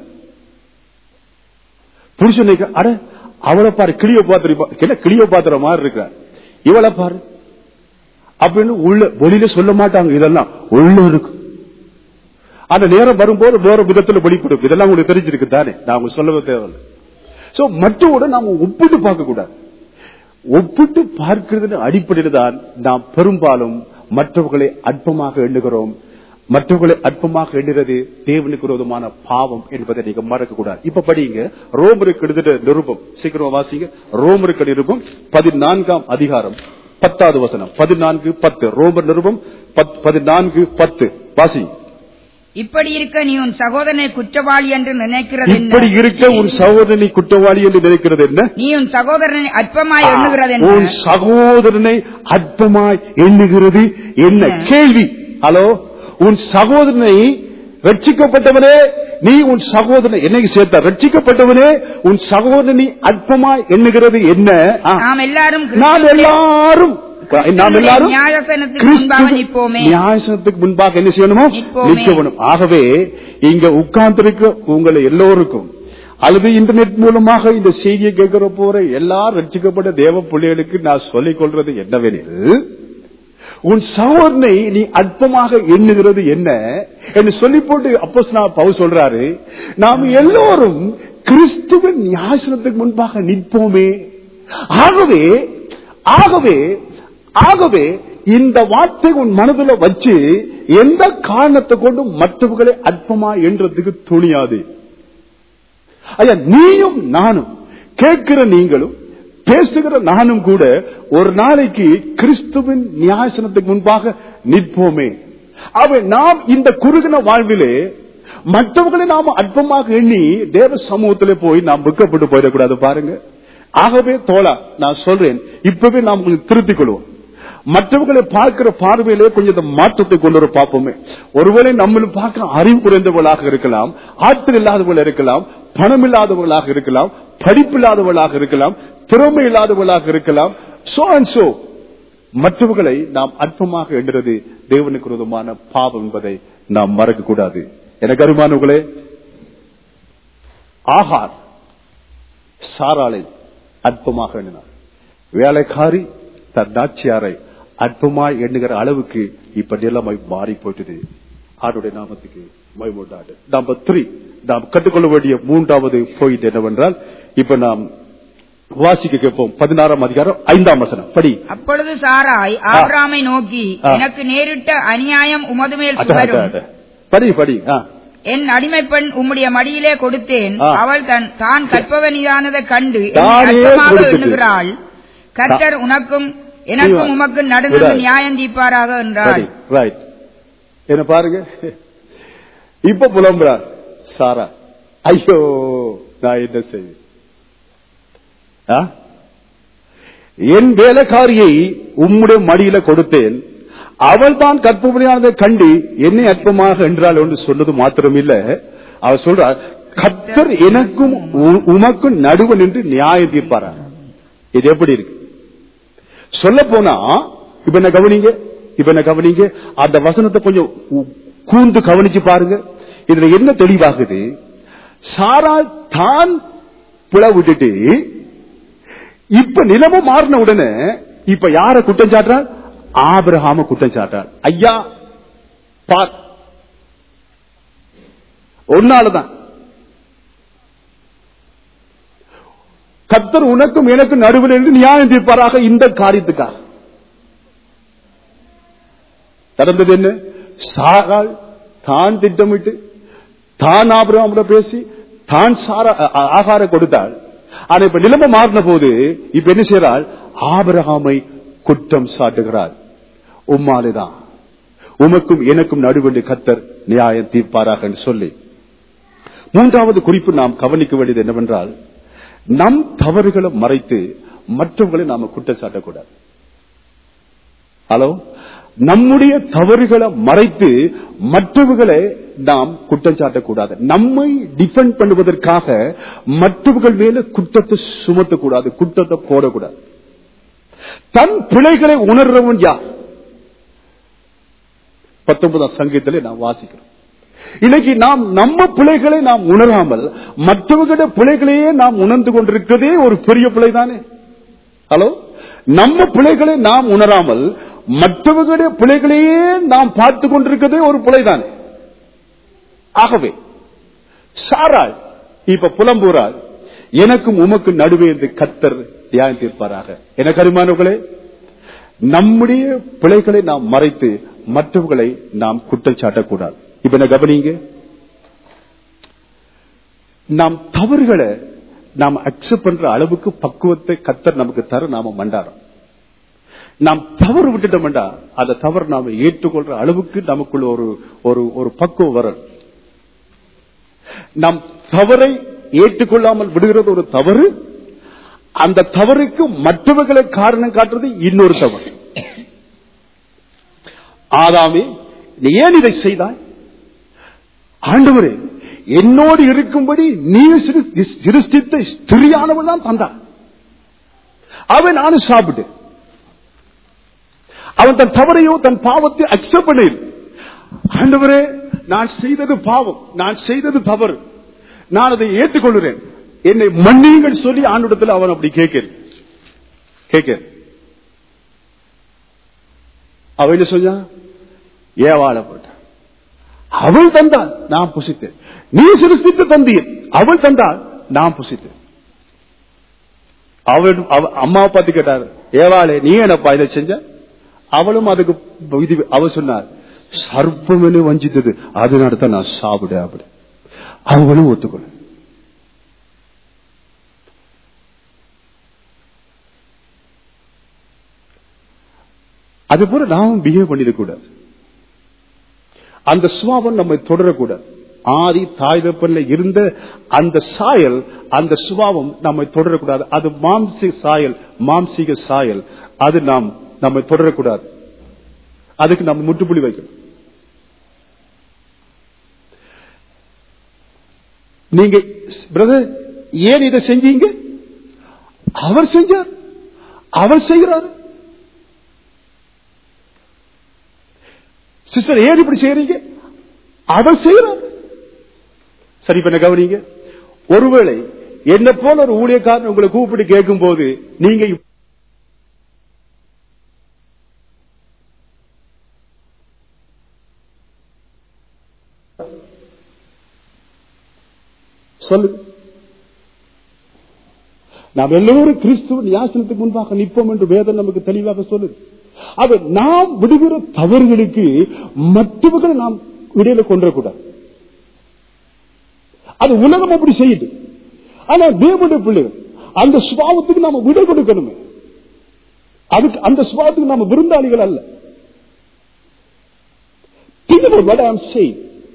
புருஷனை அட அவளை பாரு கிளிய பாத்திர கிளிய பாத்திர மாதிரி இருக்க இவளை பாரு அப்படின்னு உள்ள வெளியில சொல்ல மாட்டாங்க இதெல்லாம் உள்ள இருக்கு அந்த நேரம் வரும்போது வேற விதத்துல வெளிப்படும் இதெல்லாம் உங்களுக்கு தெரிஞ்சிருக்கு தானே நான் உங்களுக்கு சொல்லவே தேவையில்லை சோ மற்றவோட நாம ஒப்பிட்டு பார்க்க கூடாது ஒப்பிட்டு பார்க்கிறது அடிப்படையில் தான் நாம் பெரும்பாலும் மற்றவர்களை அற்பமாக எண்ணுகிறோம் மற்றவர்களை அற்பமாக எண்ணுறது தேவனுக்கு விரோதமான பாவம் என்பதை நீங்க மறக்க கூடாது இப்ப படிங்க ரோமருக்கு எழுதின நிருபம் சீக்கிரமா வாசிங்க ரோமருக்கு நிருபம் பதினான்காம் அதிகாரம் பத்தாவது வசனம் பதினான்கு பத்து ரோமர் நிருபம் பத்- பதினான்கு பத்து வாசி இப்படி இருக்க நீ உன் சகோதரனை குற்றவாளி என்று நினைக்கிறது என்ன? இப்படி இருக்க உன் சகோதரனை குற்றவாளி என்று நினைக்கிறது என்ன நீ உன் சகோதரனை அற்பமாய் எண்ணுகிறது உன் என்ன? சகோதரனை அற்பமாய் எண்ணுகிறது என்ன என்ன? கேள்வி ஹலோ உன் சகோதரனை ரட்சிக்கப்பட்டவனே நீ உன் சகோதரனை என்னைக்கு சேர்த்த ரட்சிக்கப்பட்டவனே உன் சகோதரனை அற்பமாய் எண்ணுகிறது என்ன ஆ. நாம் எல்லாரும் நாம் கிறிஸ்துவுடைய எல்லாரும் நாம் எல்லாரும் நியாயாசனத்துக்கு முன்பாக கிறிஸ்துவ- நிற்போமே. நியாயாசனத்துக்கு முன்பாக என்ன செய்யணுமோ நிற்போமே. நிற்க வேணும் ஆகவே இங்க உட்கார்ந்திருக்க உங்களை எல்லோருக்கும் அல்லது இன்டர்நெட் மூலமாக இந்த செய்தியை கேட்கிற போற எல்லா ரட்சிக்கப்பட்ட தேவ பிள்ளைகளுக்கு நான் சொல்லிக் கொள்றது என்னவெனில் உன் சகோதரனை நீ அற்பமாக எண்ணுகிறது என்ன என்று சொல்லி போட்டு அப்போ பவு சொல்றாரு நாம் எல்லோரும் கிறிஸ்துவின் நியாசனத்துக்கு முன்பாக நிற்போமே ஆகவே ஆகவே ஆகவே இந்த வார்த்தை உன் மனதுல வச்சு எந்த காரணத்தை கொண்டும் மற்றவர்களை அற்பமா என்றதுக்கு துணியாது ஐயா நீயும் நானும் கேட்கிற நீங்களும் பேசுகிற நானும் கூட ஒரு நாளைக்கு கிறிஸ்துவின் நியாயசனத்துக்கு முன்பாக நிற்போமே அவை நாம் இந்த குறுகின வாழ்விலே மற்றவர்களை நாம் அற்பமாக எண்ணி தேவ சமூகத்திலே போய் நாம் வெக்கப்பட்டு போயிடக்கூடாது பாருங்க ஆகவே தோழா நான் சொல்றேன் இப்பவே நாம் உங்களுக்கு திருத்திக் கொள்வோம் மற்றவர்களை பார்க்கிற பார்வையிலே கொஞ்சம் இந்த மாற்றத்தை கொண்டு வர பார்ப்போமே ஒருவேளை நம்மளும் பார்க்க அறிவு குறைந்தவர்களாக இருக்கலாம் ஆற்றல் இல்லாதவர்கள் இருக்கலாம் பணம் இல்லாதவர்களாக இருக்கலாம் படிப்பில்லாதவர்களாக இருக்கலாம் திறமை இல்லாதவர்களாக இருக்கலாம் சோ அண்ட் சோ மற்றவர்களை நாம் அற்பமாக எண்ணுறது தேவனுக்கு விரோதமான பாவம் என்பதை நாம் மறக்க கூடாது எனக்கு அருமானவர்களே ஆகார் சாராளை அற்பமாக எண்ணினார் வேலைக்காரி தன் நாச்சியாரை அற்பமாய் எண்ணுகிற அளவுக்கு இப்ப நிலைமை மாறி போயிட்டது ஆடுடைய நாமத்துக்கு மைமூட்டாடு நம்பர் த்ரீ நாம் கற்றுக்கொள்ள வேண்டிய மூன்றாவது பாயிண்ட் என்னவென்றால் இப்ப நாம் வாசிக்க கேட்போம் பதினாறாம் அதிகாரம் ஐந்தாம் வசனம் படி அப்பொழுது சாராய் ஆபிராமை நோக்கி ஆ. எனக்கு நேரிட்ட அநியாயம் உமது மேல் அட, அட, சுவரும் அட. படி படி ஆ. என் அடிமைப் பெண் உம்முடைய மடியிலே கொடுத்தேன் ஆ. அவள் தன் தான் கற்பவனியானதைக் கண்டு என்னை தானே அற்பமாக கொடுத்துட்டு. எண்ணுகிறாள் கர்த்தர் உனக்கும் எனக்கும் நீ வா. உமக்கும் நடுநிலை விடாது. நியாயம் தீர்ப்பாராக என்றாள் படி ரைட் என்ன பாருங்க இப்ப புலம்புறார் சாரா ஐயோ நான் என்ன செய்வேன் ஆ? என் வேலைக்காரியை உம்முடைய மடியில கொடுத்தேன் அவள் தான் கற்பனையானதை கண்டு என்னை அற்பமாக என்றாள் என்று சொன்னது மாத்திரமில்ல அவள் சொல்றார் கத்தர் எனக்கும் உ- உமக்கும் நடுவன் என்று நியாயம் தீர்ப்பாரா இது எப்படி இருக்கு சொல்ல போனா இப்ப என்ன கவனிங்க இப்ப என்ன கவனிங்க அந்த வசனத்தை கொஞ்சம் உ- கூர்ந்து கவனிச்சு பாருங்க இதுல என்ன தெளிவாகுது சாரா தான் புல விட்டுட்டு இப்ப நிலமும் மாறின உடனே இப்ப யார குற்றம் சாட்டுறார் ஆபிரகாம குற்றம் சாட்டுறார் ஐயா பார் ஒன்னாலதான் கத்தர் உனக்கும் எனக்கும் நடுவில் என்று நியாயம் தீர்ப்பாராக இந்த காரியத்துக்காக நடந்தது என்ன சாராள் தான் திட்டமிட்டு தான் ஆபிரகாமோட பேசி தான் சாரா அ- அ- ஆகாரம் கொடுத்தாள் ஆனா இப்ப நிலைமை மாறின போது இப்ப என்ன செய்யறாள் ஆபிரகாமை குற்றம் சாட்டுகிறாள் உம்மாலேதான் உமக்கும் எனக்கும் நடுவென்று கத்தர் நியாயம் தீர்ப்பாராக என்று சொல்லி மூன்றாவது குறிப்பு நாம் கவனிக்க வேண்டியது என்னவென்றால் நம் தவறுகளை மறைத்து மற்றவர்களை நாம குற்றம் சாட்டக்கூடாது ஹலோ நம்முடைய தவறுகளை மறைத்து மற்றவர்களை நாம் குற்றம் சாட்டக்கூடாது நம்மை டிஃபெண்ட் பண்ணுவதற்காக மற்றவர்கள் மேல குற்றத்தை சுமத்தக்கூடாது குற்றத்தை போடக்கூடாது தன் பிழைகளை உணர்றவன் யார் பத்தொன்பதாம் சங்கீதத்திலே நாம் வாசிக்கிறோம் இன்னைக்கு நாம் நம்ம பிழைகளை நாம் உணராமல் மற்றவர்களுடைய பிழைகளையே நாம் உணர்ந்து கொண்டிருக்கிறதே ஒரு பெரிய பிழை தானே ஹலோ நம்ம பிழைகளை நாம் உணராமல் மற்றவர்களுடைய பிழைகளையே நாம் பார்த்து கொண்டிருக்கிறதே ஒரு பிழை தானே ஆகவே சாராள் இப்ப புலம்பூராள் எனக்கும் உமக்கும் நடுவே என்று கத்தர் தியானம் தீர்ப்பாராக எனக்கு அருமானவர்களே நம்முடைய பிழைகளை நாம் மறைத்து மற்றவர்களை நாம் குற்றம் சாட்டக்கூடாது இப்ப என்ன கவனிங்க நாம் தவறுகளை நாம் அக்செப்ட் பண்ற அளவுக்கு பக்குவத்தை கத்தர் நமக்கு தர நாம மண்டாரம் நாம் தவறு விட்டுட்டோம்டா அந்த தவறு நாம ஏற்றுக்கொள்ற அளவுக்கு நமக்குள்ள ஒரு ஒரு ஒரு பக்குவம் வரும் நாம் தவறை ஏற்றுக்கொள்ளாமல் விடுகிறது ஒரு தவறு அந்த தவறுக்கு மற்றவர்களை காரணம் காட்டுறது இன்னொரு தவறு ஆதாமே நீ ஏன் இதை செய்தாய் ஆண்டவரே என்னோடு இருக்கும்படி நீ சிரு- சிருஷ்டித்த ஸ்திரியானவள் தான் தந்தான் அவன் நானும் சாப்பிட்டேன் அவன் தன் தவறையோ தன் பாவத்தை அக்செப்ட் பண்ண ஆண்டவரே நான் செய்தது பாவம் நான் செய்தது தவறு நான் அதை ஏற்றுக்கொள்கிறேன் என்னை மன்னியுங்கள் சொல்லி ஆண்டிடத்தில் அவன் அப்படி கேட்கிறேன் கேட்கிறேன் அவன் என்ன சொன்னான் ஏவாள போட்டான் அவள் தந்தாள் நான் புசித்தேன் நீ சிருஷ்டித்து தந்தீர் அவள் தந்தாள் நான் புசித்தேன் அவள் அவ- அம்மாவை பார்த்து கேட்டாரு ஏவாளே நீ என்னப்பா இதை செஞ்ச அவளும் அதுக்கு இது அவ சொன்னார் சர்ப்பமெனு வஞ்சித்தது அதனால தான் நான் சாப்பிட அப்படி அவங்களும் ஒத்துக்கொள்ள அது போல நாமும் பிஹேவ் பண்ணிடக்கூடாது அந்த சுவாபம் நம்மை தொடரக்கூடாது ஆதி தாய் தப்பல்ல இருந்த அந்த சாயல் அந்த சுபாவம் நம்மை தொடரக்கூடாது அது மாம்சிக சாயல் மாம்சீக சாயல் அது நாம் நம்மை தொடரக்கூடாது அதுக்கு நம்ம முற்றுப்புள்ளி வைக்கணும் நீங்க பிரதர் ஏன் இதை செஞ்சீங்க அவர் செஞ்சார் அவர் செய்கிறார் சிஸ்டர் ஏன் இப்படி செய்யறீங்க அவர் செய்கிறார் சரி பண்ண கவனிங்க ஒருவேளை என்ன போல ஒரு ஊழியக்காரன் உங்களை கூப்பிட்டு கேட்கும் போது நீங்க சொல்லு நாம் எல்லோரும் கிறிஸ்துவ யாசனத்துக்கு முன்பாக நிற்போம் என்று வேதம் நமக்கு தெளிவாக சொல்லுது அது நாம் விடுகிற தவறுகளுக்கு மற்றவர்களை நாம் இடையில கொண்டக்கூடாது அது உலகம் அப்படி செய்யுது ஆனா தேவனுடைய பிள்ளைகள் அந்த சுபாவத்துக்கு நாம விடை கொடுக்கணுமே அதுக்கு அந்த சுபாவத்துக்கு நாம விருந்தாளிகள் அல்ல what I am saying.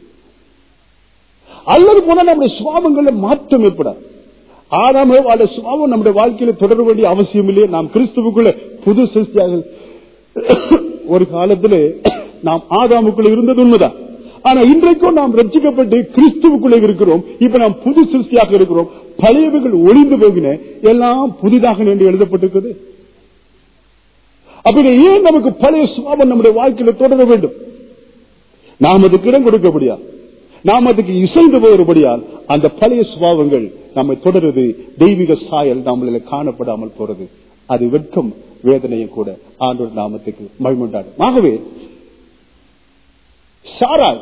அல்லது போல நம்முடைய சுபாவங்களில் மாற்றம் ஏற்படாது ஆறாம் அந்த சுபாவம் நம்முடைய வாழ்க்கையில தொடர வேண்டிய அவசியம் இல்லையே நாம் கிறிஸ்துவுக்குள்ள புது சிருஷ்டியாக ஒரு காலத்தில் நாம் ஆதாமுக்குள்ள இருந்தது உண்மைதான் ஆனா இன்றைக்கும் நாம் ரட்சிக்கப்பட்டு கிறிஸ்துவுக்குள்ளே இருக்கிறோம் இப்ப நாம் புது சிருஷ்டியாக இருக்கிறோம் பழையவைகள் ஒளிந்து போகின எல்லாம் புதிதாக என்று எழுதப்பட்டிருக்கிறது அப்படி ஏன் நமக்கு பழைய சுபாவம் நம்முடைய வாழ்க்கையில தொடர வேண்டும் நாம் அதுக்கு இடம் கொடுக்க முடியாது நாம் அதுக்கு இசைந்து போகிறபடியால் அந்த பழைய சுபாவங்கள் நம்மை தொடருது தெய்வீக சாயல் நம்மள காணப்படாமல் போறது அது வெட்கம் வேதனையும் கூட ஆண்டோர் நாமத்துக்கு மகிமுண்டாடும் ஆகவே சாராய்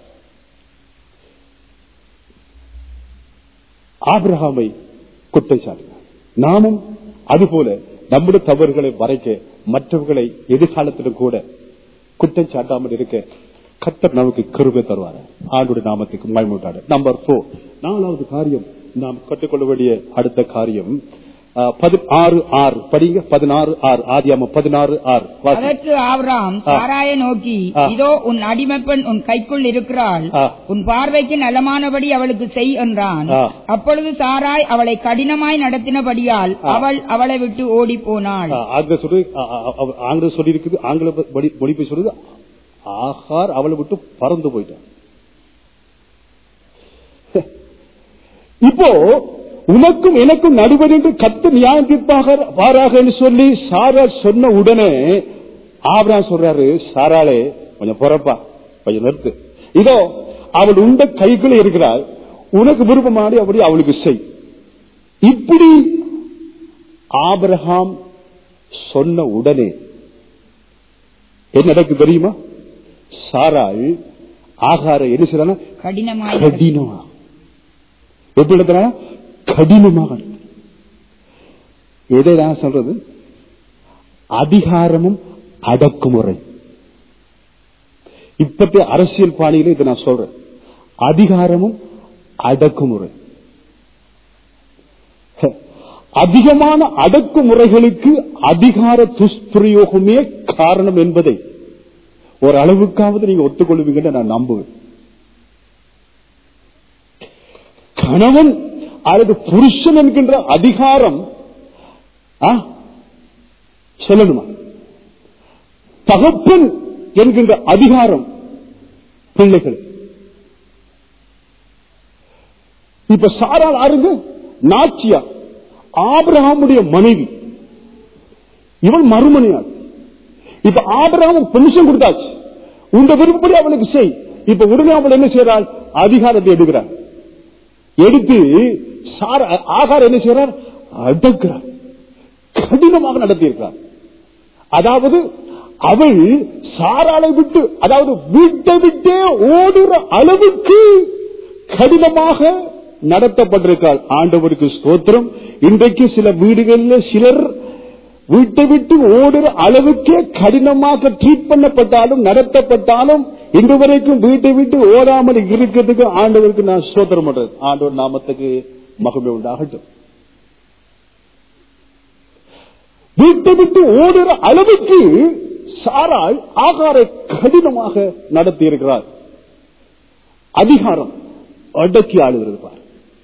ஆபிரகாமை குற்றம் சாட்டினார் நாமும் அதுபோல நம்முடைய தவறுகளை மறைக்க மற்றவர்களை எதிர்காலத்திலும் கூட குற்றம் சாட்டாமல் இருக்க கத்தர் நமக்கு கருவை தருவார் ஆண்டுடைய நாமத்துக்கு மயமூட்டாடு நம்பர் போர் நாலாவது காரியம் நாம் கற்றுக்கொள்ள வேண்டிய அடுத்த காரியம் பதினாறு ஆறு படிங்க பதினாறு ஆறு ஆதியாம பதினாறு ஆறு வாசி. அதற்கு ஆபிரகாம் ஆ. சாராயை நோக்கி ஆ. இதோ உன் அடிமைப்பெண் உன் கைக்குள் இருக்கிறாள் ஆ. உன் பார்வைக்கு நலமானபடி அவளுக்கு செய் என்றான் ஆ. அப்பொழுது சாராய் அவளை கடினமாய் நடத்தினபடியால் ஆ. அவள் அவளை விட்டு ஓடி போனாள் ஆ, ஆங்கில சொல்லி ஆங்கில சொல்லி இருக்குது ஆங்கில மொழிப்பை சொல்லுது ஆகார் அவளை விட்டு பறந்து போயிட்டான் இப்போ உனக்கும் எனக்கும் நடுவர் என்று கத்து நியாயம் தீர்ப்பாக வாராக என்று சொல்லி சாரா சொன்ன உடனே ஆபரா சொல்றாரு சாராளே கொஞ்சம் பொறப்பா கொஞ்சம் நிறுத்து இதோ அவள் உண்ட கைக்குள்ள இருக்கிறாள் உனக்கு விருப்பமாடி அப்படி அவளுக்கு செய் இப்படி ஆபிரகாம் சொன்ன உடனே என்ன நடக்கு தெரியுமா சாராள் ஆகார என்ன செய்யறானா கடினமாய் கடினமா எப்படி எழுதுறா கடினமாக எதை நான் சொல்றது அதிகாரமும் அடக்குமுறை இப்பத்திய அரசியல் பாணியில இதை நான் சொல்றேன் அதிகாரமும் அடக்குமுறை அதிகமான அடக்குமுறைகளுக்கு அதிகார துஷ்பிரயோகமே காரணம் என்பதை ஒரு அளவுக்காவது நீங்க ஒத்துக்கொள்வீங்கன்னு நான் நம்புவேன் கணவன் அல்லது புருஷன் என்கின்ற அதிகாரம் ஆ? சொல்லணுமா தகப்பன் என்கின்ற அதிகாரம் பிள்ளைகள் இப்ப சாரால் ஆறுங்க நாச்சியா ஆபிரகாமுடைய மனைவி இவள் மறுமணியாள் இப்ப ஆபிரகாம் பெர்மிஷன் கொடுத்தாச்சு உங்க விருப்பப்படி அவளுக்கு செய் இப்ப உடனே அவள் என்ன செய்யறாள் அதிகாரத்தை எடுக்கிறாள் எடுத்து சார ஆகார் என்ன செய்யறார் அடக்கிறார் கடினமாக நடத்தியிருக்கிறார் அதாவது அவள் சாராளை விட்டு அதாவது வீட்டை விட்டே ஓடுற அளவுக்கு கடினமாக நடத்தப்பட்டிருக்காள் ஆண்டவருக்கு ஸ்தோத்திரம் இன்றைக்கு சில வீடுகளில் சிலர் வீட்டை விட்டு ஓடுற அளவுக்கே கடினமாக ட்ரீட் பண்ணப்பட்டாலும் நடத்தப்பட்டாலும் இன்று வரைக்கும் வீட்டை விட்டு ஓடாமல் இருக்கிறதுக்கு ஆண்டவருக்கு நான் ஸ்தோத்திரம் பண்றேன் ஆண்டவர் நாமத்துக்கு மகிமை உண்டாகட்டும் வீட்டை விட்டு ஓடுற அளவுக்கு சாராள் ஆகாரை கடினமாக நடத்தி இருக்கிறார் அதிகாரம் அடக்கி ஆளுகிறது பார்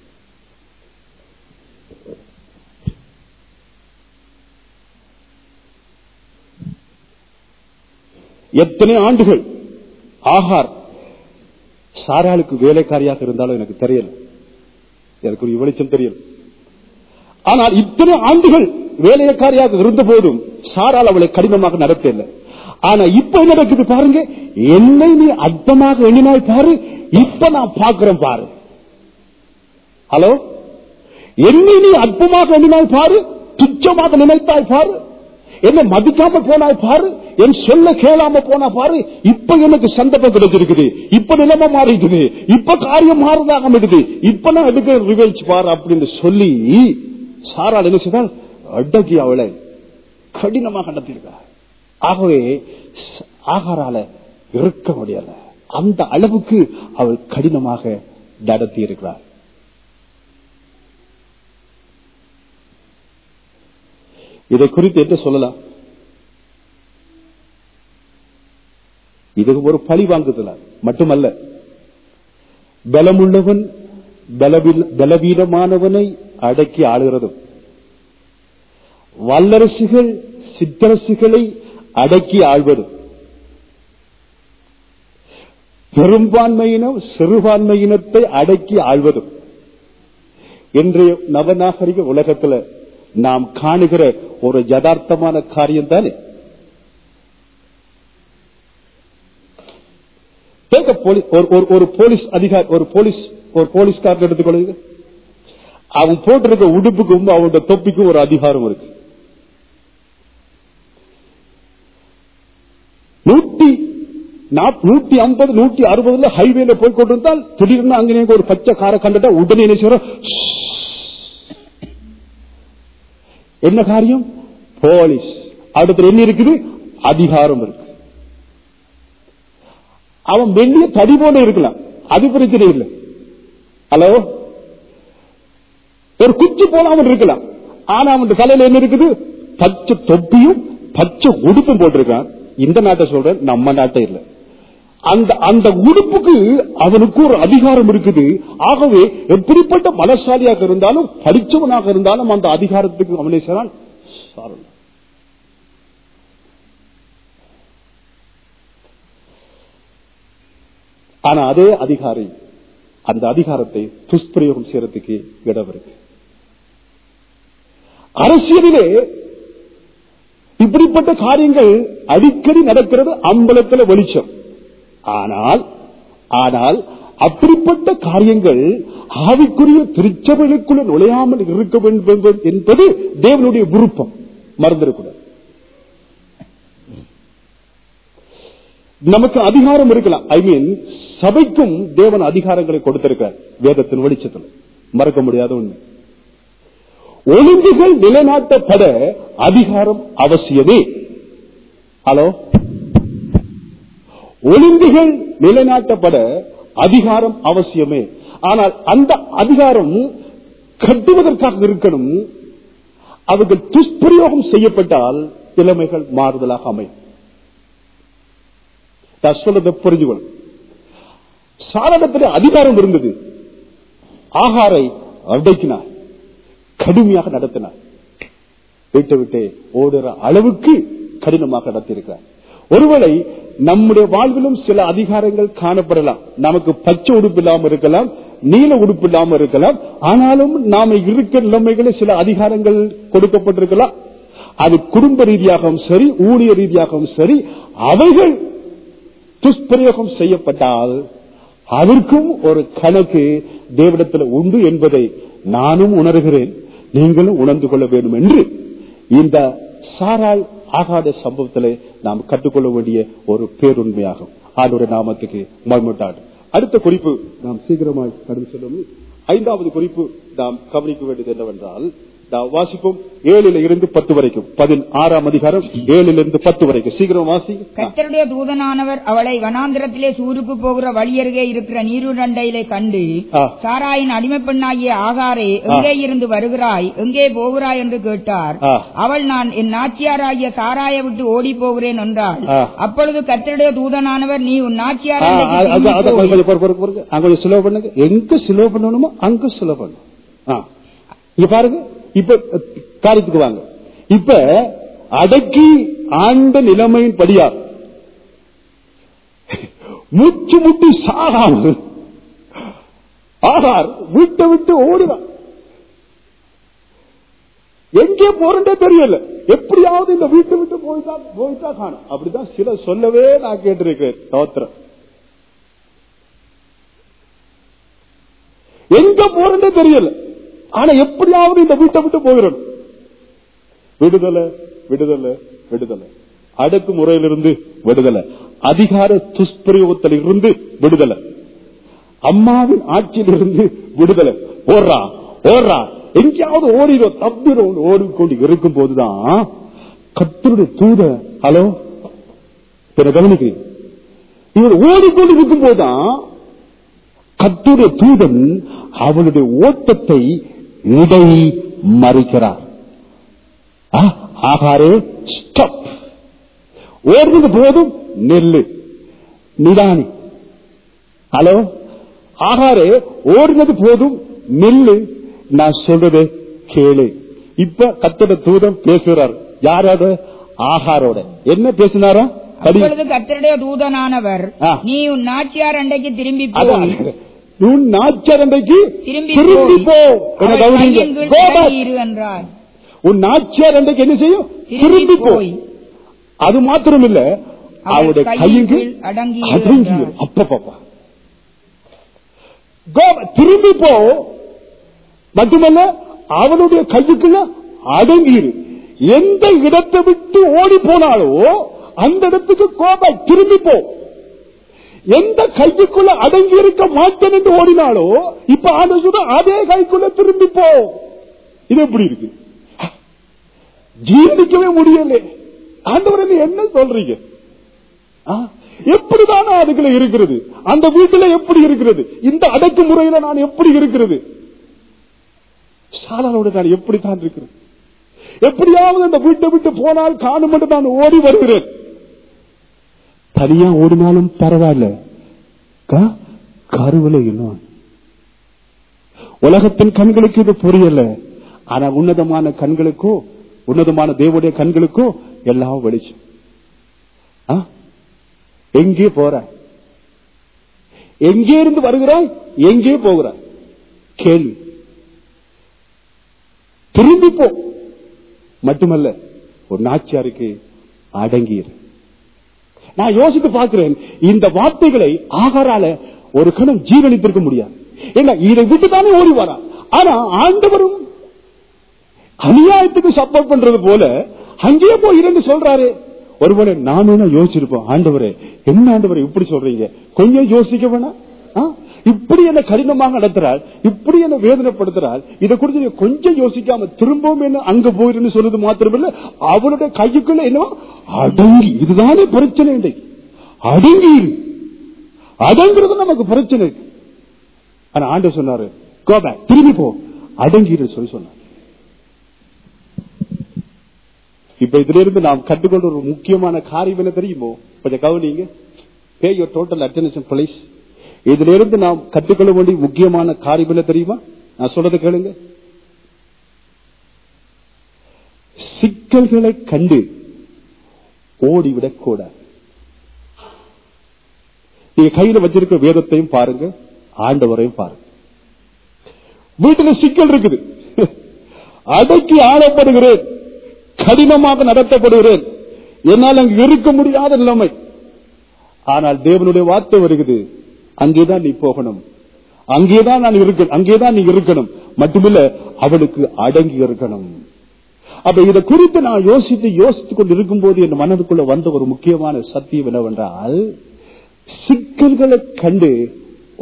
எத்தனை ஆண்டுகள் ஆகார் சாராளுக்கு வேலைக்காரியாக இருந்தாலும் எனக்கு தெரியல எனக்கு ஒரு வெளிச்சம் தெரியல ஆனால் இத்தனை ஆண்டுகள் வேலைக்காரியாக இருந்த போதும் சாரால் அவளை கடினமாக நடத்தல ஆனா இப்ப என்ன நடக்குது பாருங்க என்னை நீ அற்பமாக எண்ணினாய் பாரு இப்ப நான் பார்க்கிறேன் பாரு ஹலோ என்னை நீ அற்பமாக எண்ணினாய் பாரு துச்சமாக நினைத்தாய் பாரு என்னை மதிக்காம போனாய் பாரு என் சொல்ல கேளாம போனா பாரு இப்ப எனக்கு சந்தர்ப்பம் கிடைச்சிருக்குது இப்ப நிலைமை மாறிக்குது இப்ப காரியம் மாறுதாக இருக்குது இப்ப நான் எடுக்க ரிவெஞ்ச் பாரு அப்படின்னு சொல்லி சாரால் என்ன செய்தால் அடக்கி அவளை கடினமாக நடத்தியிருக்கா ஆகவே ச- ஆகாரால இருக்க முடியல அந்த அளவுக்கு அவள் கடினமாக நடத்தி இருக்கிறார் இதை குறித்து என்ன சொல்லலாம் இது ஒரு பழி வாங்குதல மட்டுமல்ல பலமுள்ளவன் பலவீன- பலவீனமானவனை அடக்கி ஆளுகிறதும் வல்லரசுகள் சிற்றரசுகளை அடக்கி ஆள்வதும் பெரும்பான்மையினம் சிறுபான்மையினத்தை அடக்கி ஆள்வதும் இன்றைய நவநாகரிக உலகத்துல நாம் காணுகிற ஒரு யதார்த்தமான காரியம் தானே Take a poli- ஒரு- ஒரு- ஒரு போலீஸ் அதிகாரி ஒரு போலீஸ் ஒரு போலீஸ்காரன் எடுத்துக்கொள்ளுங்க அவன் போட்டிருக்க உடுப்புக்கும் அவனோட தொப்பிக்கும் ஒரு அதிகாரம் இருக்கு நூத்தி நாப்- நூத்தி ஐம்பது நூத்தி அறுபதுல ஹைவேல போய் கொண்டிருந்தால் திடீர்னு அங்கே ஒரு பச்சை காரை கண்டுட்டா உடனே என்ன செய்யறோம் என்ன காரியம் போலீஸ் அடுத்து என்ன இருக்குது அதிகாரம் இருக்கு அவன் வெள்ளிய தடி போல இருக்கலாம் அது பிரச்சனை இல்லை ஹலோ ஒரு குச்சி போல அவன் இருக்கலாம் ஆனா அவன் தலையில என்ன இருக்குது பச்சை தொப்பியும் பச்சை உடுப்பும் போட்டிருக்கான் இந்த நாட்டை சொல்றேன் நம்ம நாட்டை இல்லை அந்த அந்த உடுப்புக்கு அவனுக்கு ஒரு அதிகாரம் இருக்குது ஆகவே எப்படிப்பட்ட பலசாலியாக இருந்தாலும் படிச்சவனாக இருந்தாலும் அந்த அதிகாரத்துக்கு அவனை செய்றான் சாரல். ஆனா அதே அதிகாரி அந்த அதிகாரத்தை துஷ்பிரயோகம் செய்யறதுக்கு இடம் இருக்கு அரசியலிலே இப்படிப்பட்ட காரியங்கள் அடிக்கடி நடக்கிறது அம்பலத்தில் வெளிச்சம் ஆனால் ஆனால் அப்படிப்பட்ட காரியங்கள் ஆவிக்குரிய திருச்சபைகளுக்குள்ள நுழையாமல் இருக்க வேண்டும் என்பது தேவனுடைய விருப்பம் மறந்துடக்கூடாது நமக்கு அதிகாரம் இருக்கலாம் ஐ மீன் சபைக்கும் தேவன் அதிகாரங்களை கொடுத்திருக்கார் வேதத்தின் வெளிச்சத்தில் மறக்க முடியாத உண்மை ஒழுங்குகள் நிலைநாட்டப்பட அதிகாரம் அவசியமே ஹலோ ஒழுங்குகள் நிலைநாட்டப்பட அதிகாரம் அவசியமே ஆனால் அந்த அதிகாரம் கட்டுவதற்காக இருக்கணும் அவர்கள் துஷ்பிரயோகம் செய்யப்பட்டால் நிலைமைகள் மாறுதலாக அமையும் நான் சொல்றதை புரிஞ்சுக்கணும் சாதனத்தில் அதிகாரம் இருந்தது ஆகாரை அடைக்கினார் கடுமையாக நடத்தினார் வீட்டை விட்டு ஓடுற அளவுக்கு கடினமாக நடத்தியிருக்கிறார் ஒருவேளை நம்முடைய வாழ்விலும் சில அதிகாரங்கள் காணப்படலாம் நமக்கு பச்சை உடுப்பு இல்லாம இருக்கலாம் நீல உடுப்பு இல்லாம இருக்கலாம் ஆனாலும் நாம இருக்கிற நிலைமைகளில் சில அதிகாரங்கள் கொடுக்கப்பட்டிருக்கலாம் அது குடும்ப ரீதியாகவும் சரி ஊழிய ரீதியாகவும் சரி அவைகள் துஷ்பிரயோகம் செய்யப்பட்டால் அதற்கும் ஒரு கணக்கு தேவடத்தில் உண்டு என்பதை நானும் உணர்கிறேன் நீங்களும் உணர்ந்து கொள்ள வேண்டும் என்று இந்த சாரால் ஆகாத சம்பவத்திலே நாம் கற்றுக்கொள்ள வேண்டிய ஒரு பேருண்மையாகும் ஆண்டோட நாமத்துக்கு மழ்மட்டாடு அடுத்த குறிப்பு நாம் சீக்கிரமாய் கடந்து செல்லும் ஐந்தாவது குறிப்பு நாம் கவனிக்க வேண்டியது என்னவென்றால் நான் வாசிப்போம் ஏழுல இருந்து பத்து வரைக்கும் பதினாறாம் அதிகாரம் ஏழுல இருந்து பத்து வரைக்கும் சீக்கிரம் வாசி கர்த்தருடைய தூதனானவர் அவளை வனாந்திரத்திலே சூருக்கு போகிற வழியருகே இருக்கிற நீருடண்டையிலே கண்டு ஆ. சாராயின் அடிமை பெண்ணாகிய ஆகாரே எங்கே இருந்து வருகிறாய் எங்கே போகிறாய் என்று கேட்டார் ஆ. அவள் நான் என் நாச்சியாராகிய சாராயை விட்டு ஓடி போகிறேன் என்றாள் ஆ. அப்பொழுது கர்த்தருடைய தூதனானவர் நீ உன் ஆ, நாச்சியார் அது- அது- அது கொஞ்சம் கொஞ்சம் பொறு- பொறு- பொறுங்க. அங்க கொஞ்சம் slow பண்ணுங்க எங்க ஸ்லோ பண்ணணுமோ அங்க ஸ்லோ பண்ணணும் ஆ. இங்க பாருங்க இப்ப அஹ், காரியத்துக்கு வாங்க இப்ப அடக்கி ஆண்ட நிலைமையின் படியா முச்சு முட்டி சாகாமல் ஆகார் வீட்டை விட்டு ஓடினான் எங்கே போறதே தெரியல எப்படியாவது இந்த வீட்டை விட்டு போயிட்டா போயிட்டா காணும் அப்படிதான் சில சொல்லவே நான் கேட்டிருக்கிறேன் ஸ்தோத்திரம் எங்க போறதே தெரியல ஆனா எப்படியாவது இந்த வீட்டை விட்டு போகிறோம் விடுதலை விடுதலை விடுதலை அடக்கு முறையிலிருந்து விடுதலை அதிகார துஷ்பிரயோகத்தில் இருந்து விடுதலை அம்மாவின் ஆட்சியிலிருந்து விடுதலை ஓடுறா ஓடுறா எங்கேயாவது ஓடிடும் தப்பிடும் ஓடிக்கொண்டு இருக்கும் போதுதான் கத்தருடைய தூத ஹலோ பிற கவனிக்கிறேன் இவர் ஓடிக்கொண்டு இருக்கும் போதுதான் கத்துடைய தூதன் அவளுடைய ஓட்டத்தை இடை மறிக்கிறார் ஆ, ஆகாரே ஸ்டாப் ஓடுறது போதும் நெல்லு நிதானி ஹலோ ஆகாரே ஓடினது போதும் நெல்லு நான் சொல்றது கேளு இப்ப கத்தட தூதன் பேசுறார் யாரோட ஆகாரோட என்ன பேசினாரா படி அப்பொழுது கர்த்தருடைய தூதனானவர் ஆ. நீ உன் நாச்சியார் அண்டைக்கு திரும்பி அதான் போய் உன் நாச்சரண்டைக்கு திரும்பி திரும்பி போ போய் என்ன அவள் கவனிங்க கையின் கீழ் Go back. அடங்கி இரு என்றார் உன் நாச்சியார் அண்டைக்கு என்ன செய்யும் திரும்பி போ அது மாத்திரம் இல்ல அவள் அவருடைய கையின் கையின் கீழ் அடங்கி இரு அடங்கி என்றார். அப்ப பாப்பா Go- திரும்பி போ மட்டுமல்ல அவனுடைய கையுக்குள்ள அடங்கிரு எந்த இடத்தை விட்டு ஓடி போனாலோ அந்த இடத்துக்கு கோபை திரும்பி போ எந்த கைக்குள்ள அடங்கி இருக்க மாட்டேன் என்று ஓடினாலோ இப்ப ஆண்டு சொல்ற அதே கைக்குள்ள திரும்பி போ இது எப்படி இருக்கு ஜீர்ணிக்கவே முடியல ஆண்டவர் நீ என்ன சொல்றீங்க ஆ? எப்படிதானே அதுக்குள்ள இருக்கிறது அந்த வீட்டுல எப்படி இருக்கிறது இந்த அடக்குமுறையில நான் எப்படி இருக்கிறது சாலானோட நான் எப்படித்தான் இருக்கிறது எப்படியாவது அந்த வீட்டை விட்டு போனால் காணும் என்று நான் ஓடி வருகிறேன் தனியா ஓடினாலும் பரவாயில்ல க- கருவில இன்னும் உலகத்தின் கண்களுக்கு இது புரியல ஆனா உன்னதமான கண்களுக்கோ உன்னதமான தேவனுடைய கண்களுக்கோ எல்லாம் வெளிச்சம் ஆ? எங்கே போற எங்கே இருந்து வருகிறாய் எங்கே போகிறாய் கேள்வி திரும்பி போ மட்டுமல்ல ஒரு நாச்சியாருக்கு அடங்கியிரு நான் யோசித்து பார்க்கிறேன் இந்த வார்த்தைகளை ஆகாரால ஒரு கணம் ஜீவனித்திருக்க முடியாது ஏன்னா இதை விட்டு தானே ஓடி வரா ஆனா ஆண்டவரும் அநியாயத்துக்கு சப்போர்ட் பண்றது போல அங்கேயே போய் இருந்து சொல்றாரு ஒருவேளை நானும் யோசிச்சிருப்போம் ஆண்டவரே என்ன ஆண்டவரே இப்படி சொல்றீங்க கொஞ்சம் யோசிக்க வேணாம் ஆ? இப்படி என்ன கடினமாக நடத்துறாள் இப்படி என்ன வேதனைப்படுத்துறாள் இதை குறித்து நீங்க கொஞ்சம் யோசிக்காம திரும்பவும் என்ன அங்க போயிருன்னு சொன்னது மாத்திரமில்ல அவளுடைய கைக்குள்ள என்ன அடங்கி இதுதானே பிரச்சனை இன்றைக்கு அடங்கி இரு. அடங்குறது நமக்கு பிரச்சனை இருக்கு ஆனா ஆண்டவர் சொன்னாரு "Go back. திரும்பி போ அடங்கிரு சொல்லி சொன்னார் இப்ப இதுல இருந்து நாம் கற்றுக்கொண்ட ஒரு முக்கியமான காரியம் என்ன தெரியுமோ கொஞ்சம் கவனிங்க pay your total attention please இதுல இருந்து நாம் கற்றுக்கொள்ள வேண்டிய முக்கியமான காரியம் என்ன தெரியுமா நான் சொல்றதை கேளுங்க சிக்கல்களை கண்டு ஓடிவிடக் கூடாது நீங்க கையில வச்சிருக்க வேதத்தையும் பாருங்க ஆண்டவரையும் பாருங்க வீட்டுல சிக்கல் இருக்குது அடக்கி ஆளப்படுகிறேன் கடினமாக நடத்தப்படுகிறேன் என்னால் அங்கு இருக்க முடியாத நிலைமை ஆனால் தேவனுடைய வார்த்தை வருகிறது அங்கேதான் நீ போகணும் அங்கேதான் நான் இருக்கணும் அங்கேதான் நீ இருக்கணும் மட்டுமில்ல அவளுக்கு அடங்கி இருக்கணும் அப்ப இதை குறித்து நான் யோசித்து யோசித்துக் கொண்டு இருக்கும்போது என் மனதுக்குள்ள வந்த ஒரு முக்கியமான சத்தியம் என்னவென்றால் சிக்கல்களை கண்டு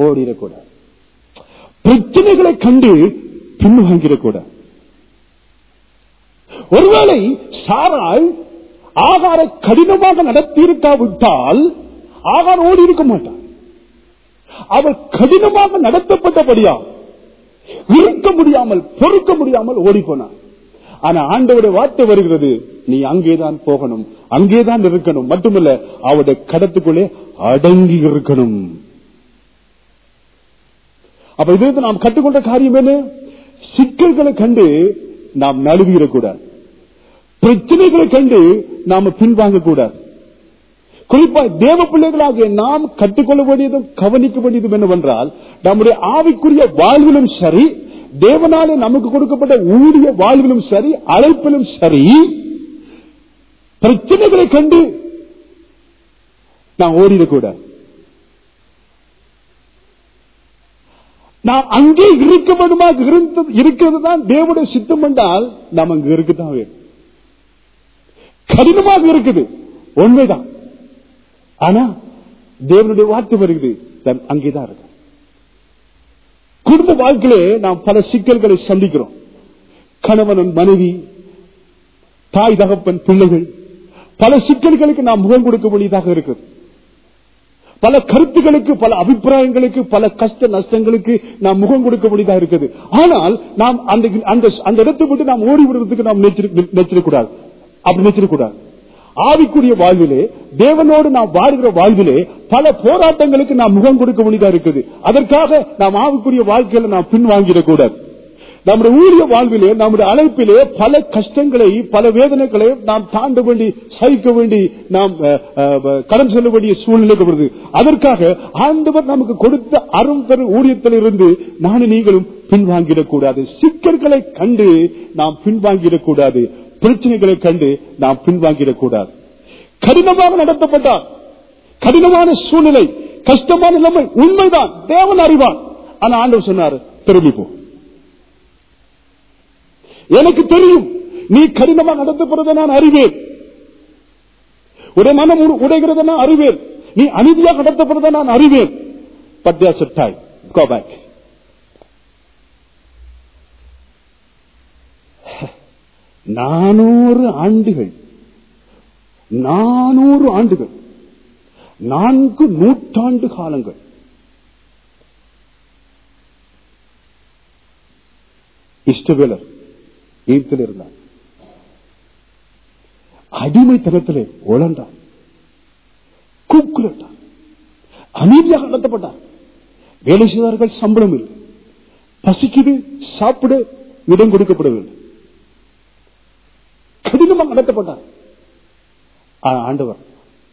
ஓடிடக்கூடாது பிரச்சனைகளை கண்டு பின்வாங்கிடக்கூடாது ஒருவேளை சாராள் ஆகார கடினமாக நடத்தியிருக்காவிட்டால் ஆகார் ஓடி இருக்க மாட்டார் அவர் கடினமாக நடத்தப்பட்டபடியா இருக்க முடியாமல் பொறுக்க முடியாமல் ஓடி போனார் ஆனா ஆண்டவருடைய வார்த்தை வருகிறது நீ அங்கேதான் போகணும் அங்கேதான் இருக்கணும் மட்டுமல்ல அவருடைய கடத்துக்குள்ளே அடங்கி இருக்கணும் அப்ப இது நாம் கற்றுக்கொண்ட காரியம் என்ன சிக்கல்களை கண்டு நாம் நழுவிடக்கூடாது பிரச்சனைகளை கண்டு நாம பின்வாங்க கூடாது குறிப்பா தேவ பிள்ளைகளாகிய நாம் கற்றுக்கொள்ள வேண்டியதும் கவனிக்க வேண்டியதும் என்னவென்றால் நம்முடைய ஆவிக்குரிய வாழ்விலும் சரி தேவனாலே நமக்கு கொடுக்கப்பட்ட ஊழிய வாழ்விலும் சரி அழைப்பிலும் சரி பிரச்சனைகளை கண்டு நாம் ஓடிடக்கூடாது நாம் அங்கே இருக்க வேண்டுமாக இருந்தது இருக்கிறது தான் தேவனுடைய சித்தம் என்றால் நாம் அங்கு இருக்குதான் வேணும் கடினமாக இருக்குது உண்மைதான் ஆனா தேவனுடைய வார்த்தை வருகிறது தான் அங்கேதான் இருக்கு குடும்ப வாழ்க்கையிலே நாம் பல சிக்கல்களை சந்திக்கிறோம் கணவன் மனைவி தாய் தகப்பன் பிள்ளைகள் பல சிக்கல்களுக்கு நாம் முகம் கொடுக்க வேண்டியதாக இருக்குது பல கருத்துக்களுக்கு பல அபிப்பிராயங்களுக்கு பல கஷ்ட நஷ்டங்களுக்கு நாம் முகம் கொடுக்க வேண்டியதாக இருக்குது ஆனால் நாம் அந்த அந்த அந்த இடத்தை விட்டு நாம் ஓடி விடுறதுக்கு நாம் நினைச்சிடக்கூடாது அப்படி நினைச்சிடக்கூடாது ஆவிக்குரிய வாழ்விலே தேவனோடு நாம் வாழ்கிற வாழ்விலே பல போராட்டங்களுக்கு நாம் முகம் கொடுக்க வேண்டியதா இருக்குது அதற்காக நாம் ஆவிக்குரிய வாழ்க்கையில நாம் பின்வாங்கிடக்கூடாது நம்முடைய ஊழிய வாழ்விலே நம்முடைய அழைப்பிலே பல கஷ்டங்களை பல வேதனைகளை நாம் தாண்ட வேண்டி சகிக்க வேண்டி நாம் கடன் செல்ல வேண்டிய சூழ்நிலை வருது அதற்காக ஆண்டவர் நமக்கு கொடுத்த அரும் பெரு ஊழியத்தில் இருந்து நானும் நீங்களும் பின்வாங்கிடக்கூடாது சிக்கல்களை கண்டு நாம் பின்வாங்கிடக்கூடாது பிரச்சனைகளை கண்டு நாம் பின்வாங்கிடக்கூடாது கடினமாக நடத்தப்பட்டார் கடினமான சூழ்நிலை கஷ்டமான நிலைமை உண்மைதான் தேவன் அறிவான் ஆனா ஆண்டவர் சொன்னார் திரும்பி போ எனக்கு தெரியும் நீ கடினமாக நடத்தப்படுறதை நான் அறிவேன் உடைய மனம் உடைகிறத நான் அறிவேன் நீ அநீதியாக நடத்தப்படுறதை நான் அறிவேன் but there time go back நானூறு ஆண்டுகள் நானூறு ஆண்டுகள் நான்கு நூற்றாண்டு காலங்கள் இஷ்டவேலர் எகிப்தில் இருந்தார் அடிமைத்தனத்திலே உழண்டார் கூக்குலிட்டார் அநீதியாக நடத்தப்பட்டார் வேலை செய்தார்கள் சம்பளம் இல்லை பசிக்குது சாப்பிட இடம் கொடுக்கப்படவில்லை கடினமாக நடத்தப்பட்டார் ஆண்டவர்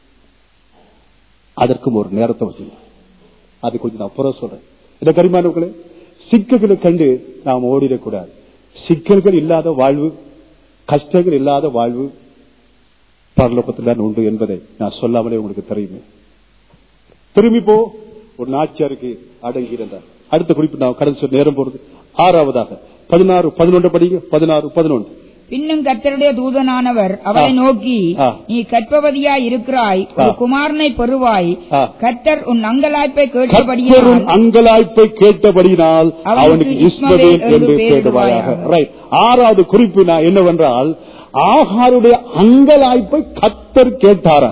அதற்கும் ஒரு நேரத்தை வச்சிருந்தார் அது கொஞ்சம் நான் புற சொல்றேன் இந்த கரிமானவர்களே சிக்கல்களை கண்டு நாம் ஓடிடக்கூடாது சிக்கல்கள் இல்லாத வாழ்வு கஷ்டங்கள் இல்லாத வாழ்வு பரலோகத்தில் தான் உண்டு என்பதை நான் சொல்லாமலே உங்களுக்கு தெரியுமே திரும்பி போ ஒரு நாச்சியாருக்கு அடங்கி இருந்தார் அடுத்த குறிப்பு நான் கடந்து நேரம் போறது ஆறாவதாக பதினாறு பதினொன்று படிங்க பதினாறு பதினொன்று பின்னும் கர்த்தருடைய தூதனானவர் அவரை நோக்கி நீ கற்பவதியா இருக்கிறாய் ஒரு குமாரனை பெறுவாய் கர்த்தர் உன் அங்கலாய்ப்பை கேட்டபடியால் அங்கலாய்ப்பை கேட்டபடியினால் அவனுக்கு இஸ்மவேல் என்று கேடுவாயாக ரைட் ஆறாவது குறிப்பு என்னவென்றால் ஆகாருடைய அங்கலாய்ப்பை கத்தர் கேட்டாரா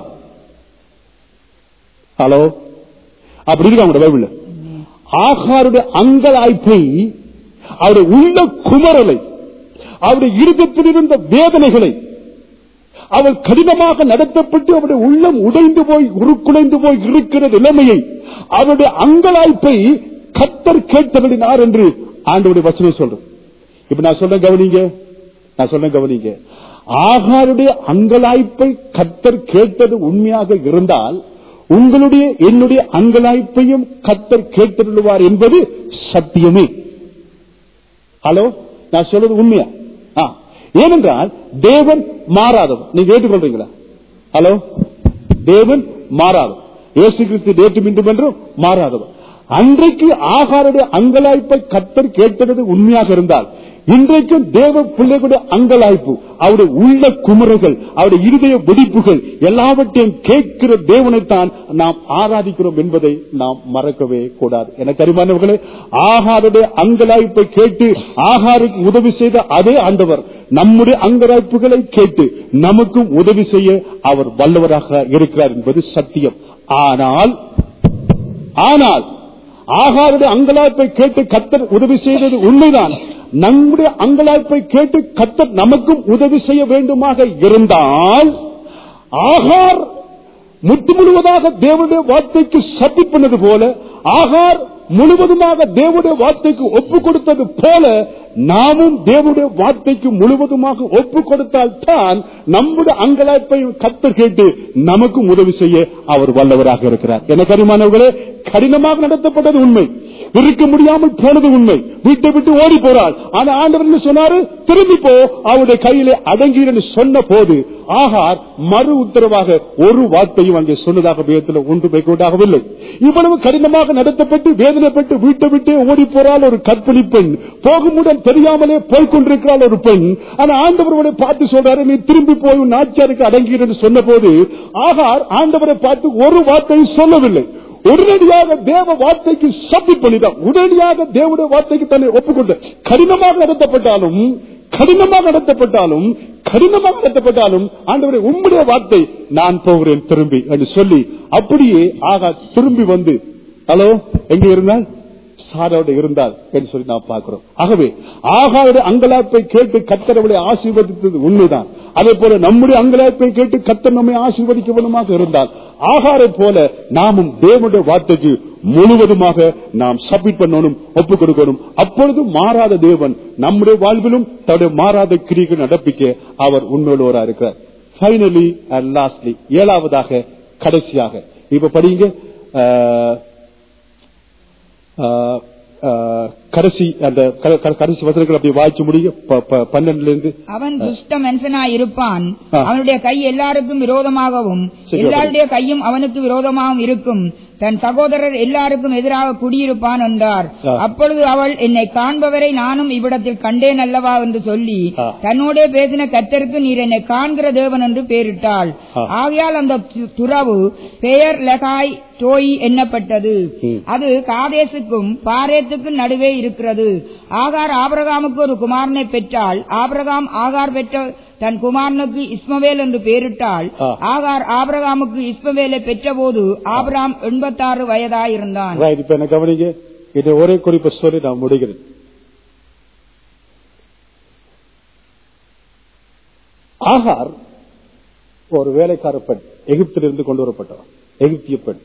ஹலோ அப்படி இருக்கு அவங்க பைபிள் ஆகாருடைய அங்கலாய்ப்பை அவருடைய உள்ள குமரலை அவருடைய இருதத்தில் இருந்த வேதனைகளை அவள் கடினமாக நடத்தப்பட்டு அவருடைய உள்ளம் உடைந்து போய் உருக்குலைந்து போய் இருக்கிற நிலைமையை அவருடைய அங்கலாய்ப்பை கத்தர் கேட்டபடினார் என்று ஆண்டவுடைய வசனம் சொல்றேன் இப்ப நான் சொல்றேன் கவனிங்க நான் சொல்றேன் கவனிங்க ஆகாருடைய அங்கலாய்ப்பை கத்தர் கேட்டது உண்மையாக இருந்தால் உங்களுடைய என்னுடைய அங்கலாய்ப்பையும் கத்தர் கேட்டிருவார் என்பது சத்தியமே ஹலோ நான் சொல்றது உண்மையா ஏனென்றால் தேவன் மாறாதவர் நீங்க ஏற்றுக்கொள்றீங்களா ஹலோ தேவன் மாறாதவர் இயேசு கிறிஸ்து நேற்று மீண்டும் என்றும் மாறாதவர் அன்றைக்கு ஆகாருடைய அங்கலாய்ப்பை கத்தர் கேட்டது உண்மையாக இருந்தால் இன்றைக்கும் தேவ பிள்ளைகளுடைய அங்கலாய்ப்பு அவருடைய உள்ள குமரங்கள் அவருடைய இருதய வெடிப்புகள் எல்லாவற்றையும் கேட்கிற தேவனைத்தான் நாம் ஆராதிக்கிறோம் என்பதை நாம் மறக்கவே கூடாது எனக்கு அறிமானவர்களே ஆகாருடைய அங்கலாய்ப்பை கேட்டு ஆகாருக்கு உதவி செய்த அதே ஆண்டவர் நம்முடைய அங்கலாய்ப்புகளை கேட்டு நமக்கும் உதவி செய்ய அவர் வல்லவராக இருக்கிறார் என்பது சத்தியம் ஆனால் ஆனால் ஆகாருடைய அங்கலாய்ப்பை கேட்டு கத்தர் உதவி செய்தது உண்மைதான் நம்முடைய அங்கலாய்ப்பை கேட்டு கத்தர் நமக்கும் உதவி செய்ய வேண்டுமாக இருந்தால் ஆகார் முற்று முழுவதாக தேவனுடைய வார்த்தைக்கு சத்தி பண்ணது போல ஆகார் முழுவதுமாக தேவனுடைய வார்த்தைக்கு ஒப்பு கொடுத்தது போல நாமும் தேவனுடைய வார்த்தைக்கு முழுவதுமாக ஒப்பு கொடுத்தால் தான் நம்முடைய அங்கலாய்ப்பை கத்தர் கேட்டு நமக்கும் உதவி செய்ய அவர் வல்லவராக இருக்கிறார் என கரிமானவர்களே கடினமாக நடத்தப்பட்டது உண்மை இருக்க முடியாமல் போனது உண்மை வீட்டை விட்டு ஓடி போறாள் ஆனா ஆண்டவர் என்ன சொன்னாரு திரும்பி போ அவருடைய கையிலே அடங்கீரன்னு சொன்ன போது ஆகார் மறு உத்தரவாக ஒரு வார்த்தையும் அங்கே சொன்னதாக வேதத்தில் ஒன்று வைக்கவில்லை இவ்வளவு கடினமாக நடத்தப்பட்டு வேதனைப்பட்டு வீட்டை விட்டு ஓடி போறால் ஒரு கற்பழி பெண் போகுமுடன் தெரியாமலே போய்கொண்டிருக்கிறாள் ஒரு பெண் ஆனா ஆண்டவர்களை பார்த்து சொல்றாரு நீ திரும்பி போய் உன் நாச்சியாருக்கு அடங்கீரன்னு சொன்ன போது ஆகார் ஆண்டவரை பார்த்து ஒரு வார்த்தையும் சொல்லவில்லை உடனடியாக தேவ வார்த்தைக்கு சப்பி பண்ணிதான் உடனடியாக தேவனுடைய வார்த்தைக்கு தன்னை ஒப்புக்கொண்டு கடினமாக நடத்தப்பட்டாலும் கடினமாக நடத்தப்பட்டாலும் கடினமாக நடத்தப்பட்டாலும் ஆண்டவரே உம்முடைய வார்த்தை நான் போகிறேன் திரும்பி என்று சொல்லி அப்படியே ஆகா திரும்பி வந்து ஹலோ எங்க இருந்தால் சாரோடு இருந்தால் என்று சொல்லி நாம் பார்க்கிறோம் ஆகவே ஆகாவுடைய அங்கலாப்பை கேட்டு கத்தரவளை ஆசீர்வதித்தது உண்மைதான் அதே போல நம்முடைய அங்கலாப்பை கேட்டு கத்தர் நம்மை ஆசீர்வதிக்க வேண்டுமாக இருந்தால் ஆகாரை போல நாமும் தேவனுடைய வார்த்தைக்கு முழுவதுமாக நாம் சப்மிட் பண்ணணும் ஒப்புக் கொடுக்கணும் அப்பொழுது மாறாத தேவன் நம்முடைய வாழ்விலும் தன்னுடைய மாறாத கிரிகள் நடப்பிக்க அவர் உண்மையுள்ளவரா இருக்கிறார் ஃபைனலி அண்ட் லாஸ்ட்லி ஏழாவதாக கடைசியாக இப்ப படிங்க ஆஹ், ஆஹ், ஆஹ், கடைசி அந்த க- க- கடைசி வசனங்கள் அப்படி வாய்ச்சி முடியும் ப- ப- பன்னெண்டுல இருந்து அவன் துஷ்ட மனுஷனாய் இருப்பான் ஆ. அவனுடைய கை எல்லாருக்கும் விரோதமாகவும் சரி, எல்லாருடைய கையும் அவனுக்கு விரோதமாகவும் இருக்கும் தன் சகோதரர் எல்லாருக்கும் எதிராக குடியிருப்பான் என்றார் ஆ. அப்பொழுது அவள் என்னை காண்பவரை நானும் இவ்விடத்தில் கண்டேன் அல்லவா என்று சொல்லி ஆ. தன்னோடே பேசின கர்த்தருக்கு நீர் என்னை காண்கிற தேவன் என்று பெயரிட்டாள் ஆ. ஆகையால் அந்த து- துறவு பெயர் லகாய் டோய் எண்ணப்பட்டது ம். அது காதேசுக்கும் பாரேத்துக்கும் நடுவே இருக்கிறது ஆகார் ஆபிரகாமுக்கு ஒரு குமாரனை பெற்றாள் ஆபிரகாம் ஆகார் பெற்ற தன் குமாரனுக்கு இஸ்மவேல் என்று பெயரிட்டாள் ஆ. ஆகார் ஆபிரகாமுக்கு இஸ்மவேலை பெற்றபோது ஆபிரகாம் எண்பத்தாறு வயதாயிருந்தான் Right, இப்ப என்ன கவனிங்க இதை ஒரே குறிப்பை சொல்லி நான் முடிகிறேன் ஆகார் ஒரு வேலைக்கார பெண் எகிப்திலிருந்து கொண்டு வரப்பட்டவர் எகிப்திய பெண்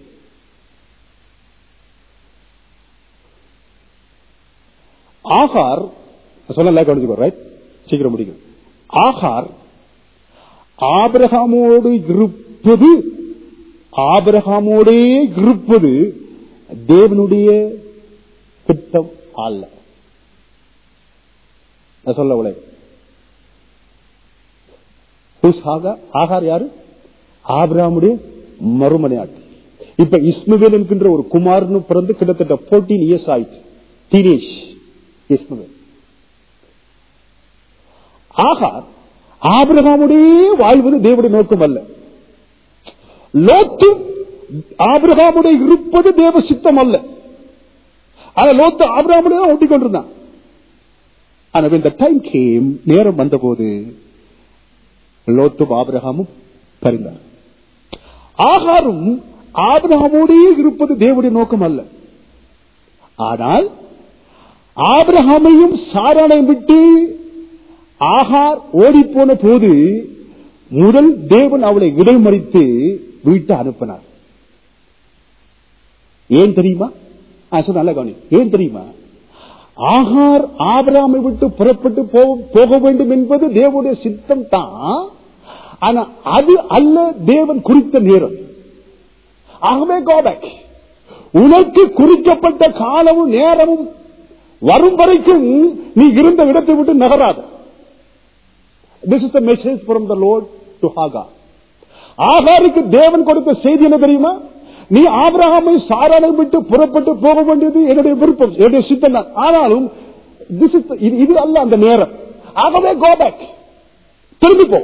ஆகார் சொன்ன கவனிச்சுக்கோ ரைட் சீக்கிரம் முடிக்கும் ஆகார் ஆபிரகாமோடு இருப்பது ஆபிரகாமோடே இருப்பது தேவனுடைய திட்டம் அல்ல நான் சொல்ல உலை ஆகார் யாரு ஆபிரகாமுடைய மறுமனையாட்டி இப்ப இஸ்மவேல் என்கின்ற ஒரு குமாரனு பிறந்து கிட்டத்தட்ட 14 இயர்ஸ் ஆயிடுச்சு டீனேஜ் இஸ்மவேல் ஆகார் ஆபிரகாமுடைய வாழ்வது தேவனுடைய நோக்கம் அல்ல லோத்து ஆபிரகாமுடைய இருப்பது தேவ சித்தம் அல்ல ஆனா லோத்து ஆபிரகாமுடைய ஒட்டிக் கொண்டிருந்தான் ஆனா when the time came நேரம் வந்தபோது லோத்தும் ஆபிரகாமும் பறிந்தார் ஆகாரும் ஆபிரகாமோடே இருப்பது தேவனுடைய நோக்கம் அல்ல ஆனால் ஆபிரகாமையும் சாரானையும் விட்டு ஆகார் ஓடிப்போன போது முதல் தேவன் அவளை இடைமறித்து வீட்டை அனுப்பினார் ஏன் தெரியுமா ஆ, சொல்ல நல்ல கவனி ஏன் தெரியுமா ஆகார் ஆபிரகாமை விட்டு புறப்பட்டு போ- போக வேண்டும் என்பது தேவனுடைய சித்தம் தான் ஆனா அது அல்ல தேவன் குறித்த நேரம் ஆகவே கோபேக் உனக்கு குறிக்கப்பட்ட காலமும் நேரமும் வரும் வரைக்கும் நீ இருந்த இடத்தை விட்டு நகராத this is the message from the Lord to Hagar ஆகாருக்கு தேவன் கொடுத்த செய்தி என்ன தெரியுமா நீ ஆபிரகாமை சாரானை விட்டு புறப்பட்டு போக வேண்டியது என்னுடைய விருப்பம் என்னுடைய சித்தம் தான் ஆனாலும் this is the- இது இது அல்ல அந்த நேரம் ஆகவே கோ பேக் திரும்பி போ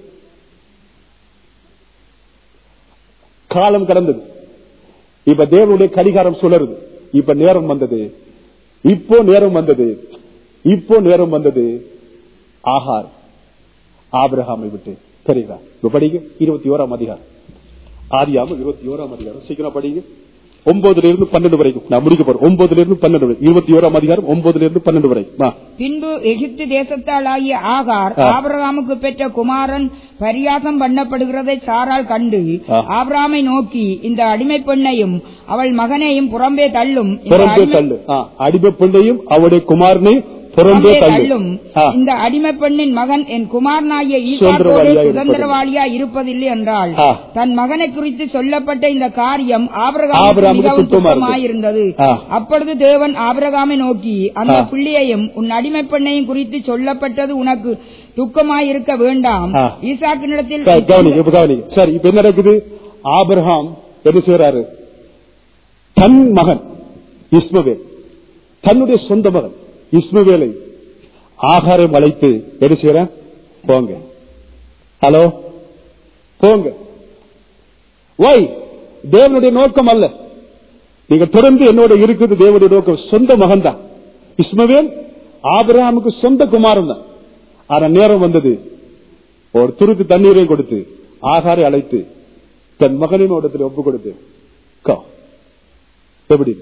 காலம் கடந்தது இப்ப தேவனுடைய கடிகாரம் சுழருது இப்ப நேரம் வந்தது இப்போ நேரம் வந்தது இப்போ நேரம் வந்தது ஆகார் ஆபிரகாமை விட்டு தெரியுதா இப்ப படிங்க இருபத்தி ஓராம் அதிகாரம் ஆதியாம இருபத்தி ஓராம் அதிகாரம் சீக்கிரம் படிங்க ஒன்பதுல இருந்து பன்னெண்டு வரைக்கும் நான் முடிக்க போறேன் ஒன்பதுல இருந்து பன்னெண்டு வரை இருபத்தி ஓராம் அதிகாரம் ஒன்பதுல இருந்து பன்னெண்டு வரைக்கும் வா. பின்பு எகிப்து தேசத்தாளாகிய ஆகார் ஆ. ஆபிரகாமுக்கு பெற்ற குமாரன் பரியாசம் பண்ணப்படுகிறதை சாரால் கண்டு ஆ. ஆபிரகாமை நோக்கி இந்த அடிமை பெண்ணையும் அவள் மகனையும் புறம்பே தள்ளும் இந்த புறம்பே அடிமை- தள்ளு ஆ, அடிமை பெண்ணையும் அவருடைய குமாரனையும் புறம்பே புறம்பே தள்ளு தள்ளும் ஆ. இந்த அடிமை பெண்ணின் மகன் என் குமாரனாகிய ஈசாக்கோடு சுதந்திரவாளியாய் சுதந்திரவாளியா இருப்பதில்லை என்றால் ஆ. தன் மகனை குறித்து சொல்லப்பட்ட இந்த காரியம் ஆபிரகாமுக்கு ஆபிரகாமுக்கு மிகவும் துக்கமா இருந்தது. துக்கமாயிருந்தது ஆ. அப்பொழுது தேவன் ஆபிரகாமை நோக்கி அந்த ஆ. பிள்ளையையும் உன் அடிமை பெண்ணையும் குறித்து சொல்லப்பட்டது உனக்கு துக்கமாயிருக்க வேண்டாம் ஆ. ஈசாக்கினிடத்தில் சரி, கவனிங்க இப்ப கவனிங்க சரி இப்ப என்ன நடக்குது ஆபிரகாம் என்ன செய்யறாரு தன் மகன் இஸ்மவேல் தன்னுடைய சொந்த மகன் இஸ்மவேலை ஆகாரம் அழைத்து என்ன செய்யறான் போங்க ஹலோ போங்க வை தேவனுடைய நோக்கம் அல்ல நீங்க தொடர்ந்து என்னோட இருக்குது தேவனுடைய நோக்கம் சொந்த மகன் தான் இஸ்மவேல் ஆபிரகாமுக்கு சொந்த குமாரன் தான் ஆனா நேரம் வந்தது ஒரு துருக்கு தண்ணீரையும் கொடுத்து ஆகாரை அழைத்து தன் மகனின் இடத்துல ஒப்பு கொடுத்து கோ. எப்படி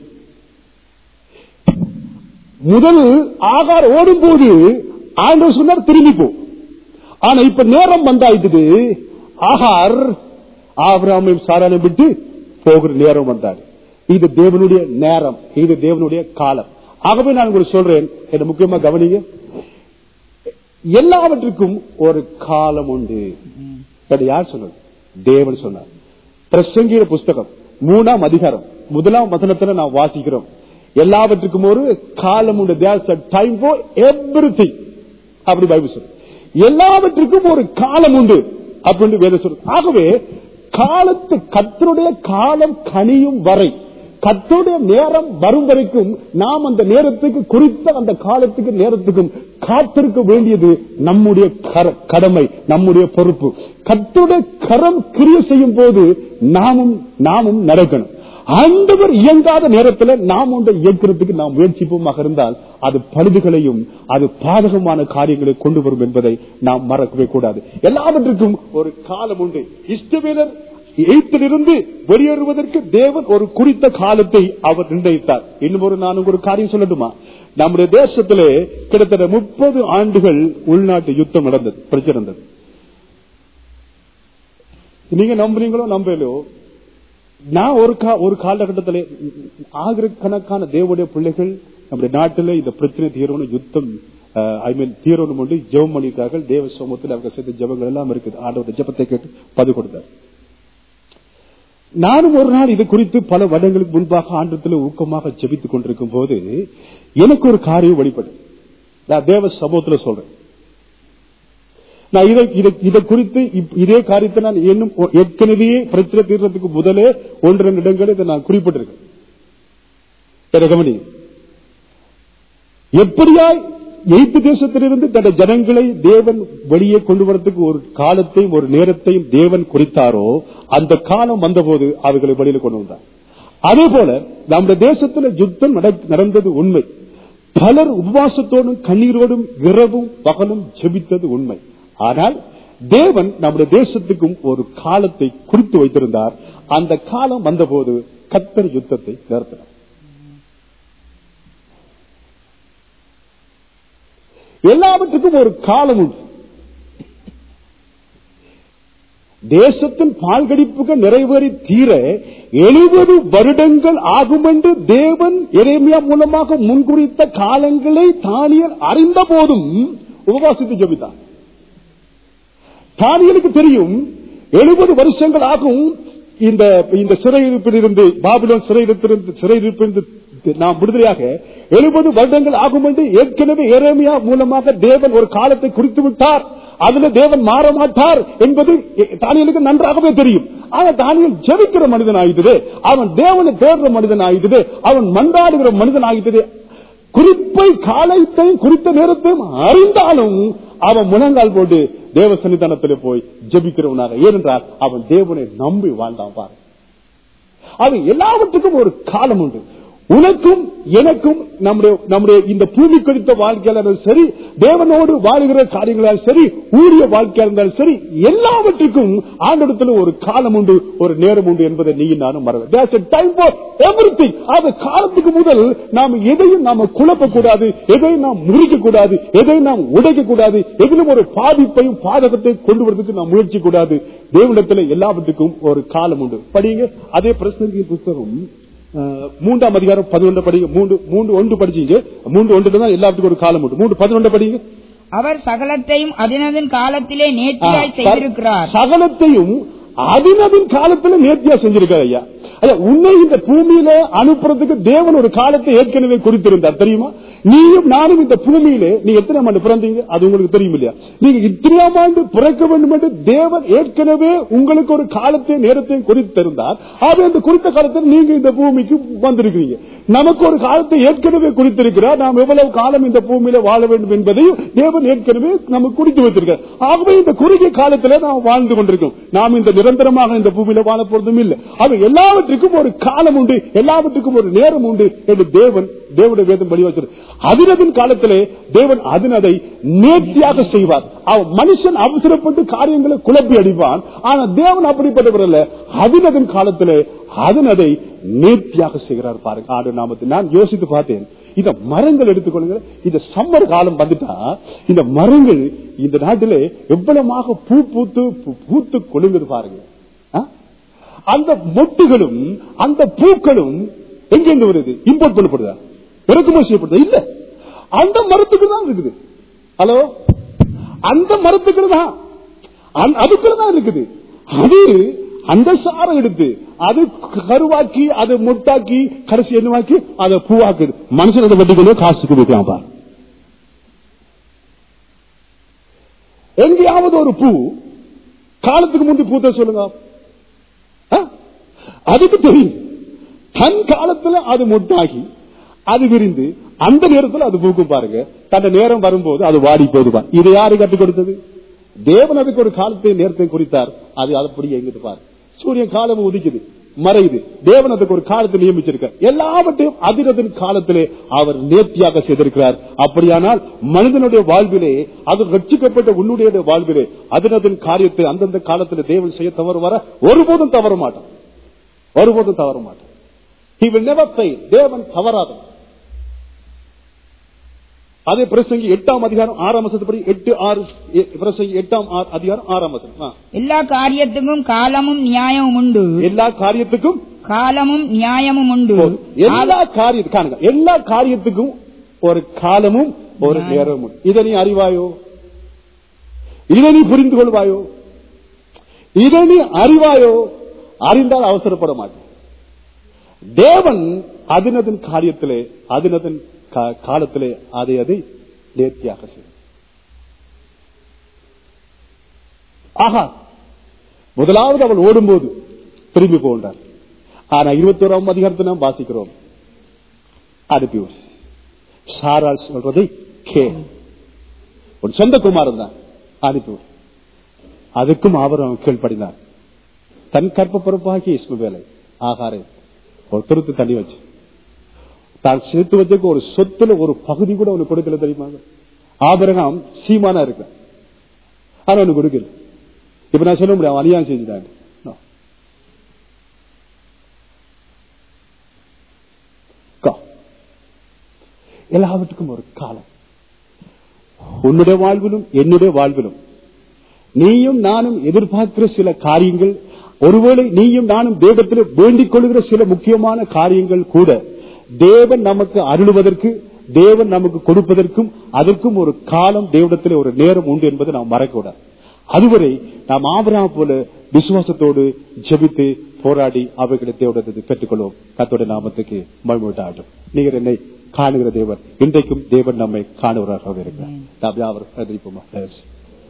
முதல் ஆகார் ஓடும் போது ஆண்டவர் சொன்னார் திரும்பி போ ஆனா இப்ப நேரம் வந்தாயிட்டது ஆகார் ஆபிரகாமையும் சாரானையும் விட்டு போகிற நேரம் வந்தார் இது தேவனுடைய நேரம் இது தேவனுடைய காலம் ஆகவே நான் உங்களுக்கு சொல்றேன் என்ன முக்கியமா கவனிங்க எல்லாவற்றுக்கும் ஒரு காலம் உண்டு அது யார் சொன்னது தேவன் சொன்னார் பிரசங்கிற புஸ்தகம் மூணாம் அதிகாரம் முதலாம் வசனத்துல நான் வாசிக்கிறோம் எல்லாவற்றுக்கும் ஒரு காலம் உண்டு டைம் ஃபார் எவ்ரி அப்படி பைபிள் சொல்லு எல்லாவற்றுக்கும் ஒரு காலம் உண்டு அப்படின்னு வேத சொல்லு ஆகவே காலத்து கத்தருடைய காலம் கனியும் வரை கத்தருடைய நேரம் வரும் வரைக்கும் நாம் அந்த நேரத்துக்கு குறித்த அந்த காலத்துக்கு நேரத்துக்கும் காத்திருக்க வேண்டியது நம்முடைய கர- கடமை நம்முடைய பொறுப்பு கத்தருடைய கரம் கிரிய செய்யும் போது நாமும் நாமும் நடக்கணும் ஆண்டவர் இயங்காத நேரத்தில் நாம் ஒன்றை இயக்கிறதுக்கு நாம் முயற்சிப்போமாக இருந்தால் அது பழுதுகளையும் அது பாதகமான காரியங்களை கொண்டு வரும் என்பதை நாம் மறக்கவே கூடாது எல்லாவற்றுக்கும் ஒரு காலம் உண்டு இஷ்டவேலர் எய்த்திலிருந்து வெளியேறுவதற்கு தேவன் ஒரு குறித்த காலத்தை அவர் நிர்ணயித்தார் இன்னும் ஒரு நான் ஒரு காரியம் சொல்லட்டுமா நம்முடைய தேசத்திலே கிட்டத்தட்ட முப்பது ஆண்டுகள் உள்நாட்டு யுத்தம் நடந்தது பிரச்சனை நடந்தது நீங்க நம்புறீங்களோ நம்பலையோ நான் ஒரு கா ஒரு காலகட்டத்தில் ஆயிரக்கணக்கான தேவனுடைய பிள்ளைகள் நம்முடைய நாட்டில் இந்த பிரச்சனை தீரணும் யுத்தம் ஐ மீன் தீரணும் என்று ஜெபம் பண்ணிட்டார்கள் தேவ சமூகத்தில் அவங்க செய்த ஜெபங்கள் எல்லாம் இருக்குது ஆண்டவர் ஜெபத்தை கேட்டு பது கொடுத்தார் நானும் ஒரு நாள் இது குறித்து பல வருடங்களுக்கு முன்பாக ஆண்டத்தில் ஊக்கமாக ஜெபித்துக் கொண்டிருக்கும் போது எனக்கு ஒரு காரியம் வெளிப்படும் நான் தேவ சமூகத்தில் சொல்றேன் நான் இதை இதை இதை குறித்து இப்- இதே காரியத்தை நான் இன்னும் ஒ- ஏற்கனவே பிரச்சனை தீர்றதுக்கு முதலே ஒன்று ரெண்டு இடங்கள் இதை நான் குறிப்பிட்டிருக்கேன் இதை கவனிங்க. எப்படியாய் எய்த்து தேசத்திலிருந்து தன்னுடைய ஜனங்களை தேவன் வெளியே கொண்டு வரதுக்கு ஒரு காலத்தையும் ஒரு நேரத்தையும் தேவன் குறித்தாரோ அந்த காலம் வந்தபோது அவர்களை வெளியில கொண்டு வந்தார் அதே போல நம்முடைய தேசத்துல யுத்தம் நட- நடந்தது உண்மை பலர் உபவாசத்தோடும் கண்ணீரோடும் இரவும் பகலும் ஜெபித்தது உண்மை ஆனால் தேவன் நம்முடைய தேசத்துக்கும் ஒரு காலத்தை குறித்து வைத்திருந்தார் அந்த காலம் வந்தபோது கத்தர் யுத்தத்தை நிறுத்தினார் எல்லாவற்றுக்கும் ஒரு காலம் உண்டு தேசத்தின் பால்கடிப்புகள் நிறைவேறி தீர எழுபது வருடங்கள் ஆகும் என்று தேவன் எரேமியா மூலமாக முன்குறித்த காலங்களை தானியல் அறிந்த போதும் உபவாசித்து ஜெபித்தார் தானியலுக்கு தெரியும் எழுபது வருஷங்கள் ஆகும் இந்த இந்த சிறையிருப்பிலிருந்து பாபிலோன் சிறையிருப்பிலிருந்து சிறையிருப்பிலிருந்து நாம் விடுதலையாக எழுபது வருடங்கள் ஆகும் என்று ஏற்கனவே எரேமியா மூலமாக தேவன் ஒரு காலத்தை குறித்து விட்டார் அதுல தேவன் மாற மாட்டார் என்பது தானியலுக்கு நன்றாகவே தெரியும் ஆனா தானியல் ஜெபிக்கிற மனிதன் ஆயிட்டது அவன் தேவனை தேடுற மனிதன் ஆயிட்டது அவன் மன்றாடுகிற மனிதன் ஆயிட்டது குறிப்பை காலத்தையும் குறித்த நேரத்தையும் அறிந்தாலும் அவன் முழங்கால் போட்டு தேவ சன்னிதானத்தில் போய் ஜெபிக்கிறவனாக ஏனென்றால் அவன் தேவனை நம்பி வாழ்ந்தான் பாரு அவன் எல்லாவற்றுக்கும் ஒரு காலம் உண்டு உனக்கும் எனக்கும் நம்முடைய நம்முடைய இந்த பூமி குறித்த வாழ்க்கையில இருந்தாலும் சரி தேவனோடு வாழ்கிற காரியங்களால் சரி ஊழிய வாழ்க்கையா இருந்தாலும் சரி எல்லாவற்றுக்கும் ஆண்டிடத்துல ஒரு காலம் உண்டு ஒரு நேரம் உண்டு என்பதை நீ நானும் மறவேன் டைம் ஃபார் எவ்ரி அது காலத்துக்கு முதல் நாம் எதையும் நாம குழப்பக்கூடாது எதையும் நாம் முறிக்க கூடாது எதையும் நாம் உடைக்க கூடாது எதிலும் ஒரு பாதிப்பையும் பாதகத்தையும் கொண்டு வரதுக்கு நாம் முயற்சி கூடாது தேவனிடத்துல எல்லாவற்றுக்கும் ஒரு காலம் உண்டு படிங்க அதே பிரச்சனை புத்தகம் அஹ், மூன்றாம் அதிகாரம் பதினொன்று படிங்க மூன்று மூன்று ஒன்று படிச்சீங்க மூன்று ஒன்று தான் எல்லாத்துக்கும் ஒரு காலம் உண்டு மூன்று பதினொன்று படிங்க அவர் சகலத்தையும் அதினதின் காலத்திலே நேர்த்தியாய் ஆ, செய்திருக்கிறார் சகலத்தையும் அதினதின் காலத்துல நேர்த்தியா செஞ்சிருக்காரு ஐயா ஐயா, உன்னை இந்த பூமியில அனுப்புறதுக்கு தேவன் ஒரு காலத்தை ஏற்கனவே குறித்திருந்தார் தெரியுமா நீயும் நானும் இந்த பூமியிலே நீ எத்தனை ஆண்டு பிறந்தீங்க அது உங்களுக்கு தெரியும் இல்லையா நீங்க இத்தனையாம் ஆண்டு பிறக்க வேண்டும் என்று தேவன் ஏற்கனவே உங்களுக்கு ஒரு காலத்தையும் நேரத்தையும் குறித்திருந்தார் அது அந்த குறித்த காலத்தில் நீங்க இந்த பூமிக்கு வந்திருக்கிறீங்க நமக்கு ஒரு காலத்தை ஏற்கனவே குறித்திருக்கிறார் நாம் எவ்வளவு காலம் இந்த பூமியில வாழ வேண்டும் என்பதையும் தேவன் ஏற்கனவே நமக்கு குறித்து வைத்திருக்கிறார் ஆகவே இந்த குறுகிய காலத்துல நாம் வாழ்ந்து கொண்டிருக்கோம் நாம் இந்த நிரந்தரமாக இந்த பூமியில வாழ போறதும் இல்லை அது எல்லாவற்றுக்கும் ஒரு காலம் உண்டு எல்லாவற்றுக்கும் ஒரு நேரம் உண்டு என்று தேவன் தேவனுடைய வேதம் வழி வச்சிரு அதினதின் காலத்திலே தேவன் அதினதை நேர்த்தியாக செய்வார் அவன் மனுஷன் அவசரப்பட்டு காரியங்களை குழப்பி அடிப்பான் ஆனா தேவன் அப்படிப்பட்டவர் அல்ல அதினதின் காலத்திலே அதனதை நேர்த்தியாக செய்கிறார் பாருங்க ஆடு நாமத்தை நான் யோசித்து பார்த்தேன் இந்த மரங்கள் எடுத்துக்கொள்ளுங்க இந்த சம்மர் காலம் வந்துட்டா இந்த மரங்கள் இந்த நாட்டிலே எவ்வளவாக பூ பூத்து பூ- பூத்து கொழுங்குது பாருங்க ஆ? அந்த மொட்டுகளும் அந்த பூக்களும் எங்கிருந்து வருது இம்போர்ட் பண்ணப்படுதா இறக்குமதி செய்யப்படுதா இல்ல அந்த மரத்துக்கு தான் இருக்குது ஹலோ அந்த மரத்துக்கு தான் அந்த- அதுக்குள்ள தான் இருக்குது அது அந்த சாரம் எடுத்து அது கருவாக்கி அதை முட்டாக்கி கடைசி என்னவாக்கி அதை பூவாக்குது மனுஷன் அதை வெட்டிக்கொண்டு காசுக்கு வைக்கலாம் பாரு எங்கேயாவது ஒரு பூ காலத்துக்கு முந்தி பூத்த சொல்லுங்க ஆ? அதுக்கு தெரியும் தன் காலத்துல அது முட்டாகி அது விரிந்து அந்த நேரத்துல அது பூக்கும் பாருங்க தன் நேரம் வரும்போது அது வாடி போகுது இதை யாரு கற்றுக் கொடுத்தது தேவன் அதுக்கு ஒரு காலத்தை நேரத்தை குறித்தார் அது அப்படி எங்கிட்டு பாரு சூரியன் காலம் உதிக்குது மறையுது தேவன் அதுக்கு ஒரு காலத்தை நியமிச்சிருக்கார் எல்லாவற்றையும் அதிரதன் காலத்திலே அவர் நேர்த்தியாக செய்திருக்கிறார் அப்படியானால் மனிதனுடைய வாழ்விலே அது ரட்சிக்கப்பட்ட உன்னுடைய வாழ்விலே அதிரதன் காரியத்தை அந்தந்த காலத்திலே தேவன் செய்ய தவறுவார ஒருபோதும் தவற மாட்டான் ஒருபோதும் தவற மாட்டான் He will never fail. தேவன் தவறாதவர் அதே பிரசங்கி எட்டாம் அதிகாரம் ஆறாம் வசனப்படி எட்டு ஆறு எ- பிரசங்கி எட்டாம் ஆ- அதிகாரம் ஆறாம் வசனம் ஆ. எல்லா காரியத்துக்கும் காலமும் நியாயமும் உண்டு எல்லா காரியத்துக்கும் காலமும் நியாயமும் உண்டு போதும். எல்லா காரியத்து காணுங்க எல்லா காரியத்துக்கும் ஒரு காலமும் ஒரு நேரமும் இதை நீ அறிவாயோ இதை நீ புரிந்து கொள்வாயோ இதை நீ அறிவாயோ அறிந்தால் அவசரப்பட மாட்டேன் தேவன் அதினதன் காரியத்திலே அதினதன் கா- காலத்திலே அதை அதை நேர்த்தியாக செய்யும் ஆகா முதலாவது அவள் ஓடும்போது திரும்பி போகின்றார் ஆனா இருபத்தோராம் அதிகாரத்தை நாம் வாசிக்கிறோம் அனுப்பி விடு. சாராள் சொல்றதை கே உன் சொந்த குமாரன் தான் அனுப்பி விடு. அதுக்கும் அவர் அவன் கீழ்ப்படினார் தன் கற்ப பொறுப்பாகி இஸ்மவேலை ஆகாரே ஒரு துருத்து தண்ணி வச்சு தான் சேர்த்து வச்சக்கு ஒரு சொத்துல ஒரு பகுதி கூட அவனுக்கு கொடுக்கல தெரியுமா ஆபரகம் சீமானா இருக்க ஆனா அவனுக்கு கொடுக்கல இப்ப நான் சொல்ல முடியும் அவன் அநியாயம் செஞ்சுட்டான் No. Go. எல்லாவற்றுக்கும் ஒரு காலம் உன்னுடைய வாழ்விலும் என்னுடைய வாழ்விலும் நீயும் நானும் எதிர்பார்க்கிற சில காரியங்கள் ஒருவேளை நீயும் நானும் தேவத்தில் வேண்டிக் கொள்கிற சில முக்கியமான காரியங்கள் கூட தேவன் நமக்கு அருளுவதற்கு தேவன் நமக்கு கொடுப்பதற்கும் அதற்கும் ஒரு காலம் தேவடத்தில் ஒரு நேரம் உண்டு என்பதை நாம் மறக்கூடாது அதுவரை நாம் ஆபராம் போல விசுவாசத்தோடு ஜெபித்து போராடி அவைகளை தேவடத்தை பெற்றுக்கொள்வோம் கத்தோட நாமத்துக்கு மழ்மூட்டாட்டும் நீங்கள் என்னை காணுகிற தேவன் இன்றைக்கும் தேவன் நம்மை காணுவராக இருக்கிறார் நாம் யாவரும் அறிவிப்போமா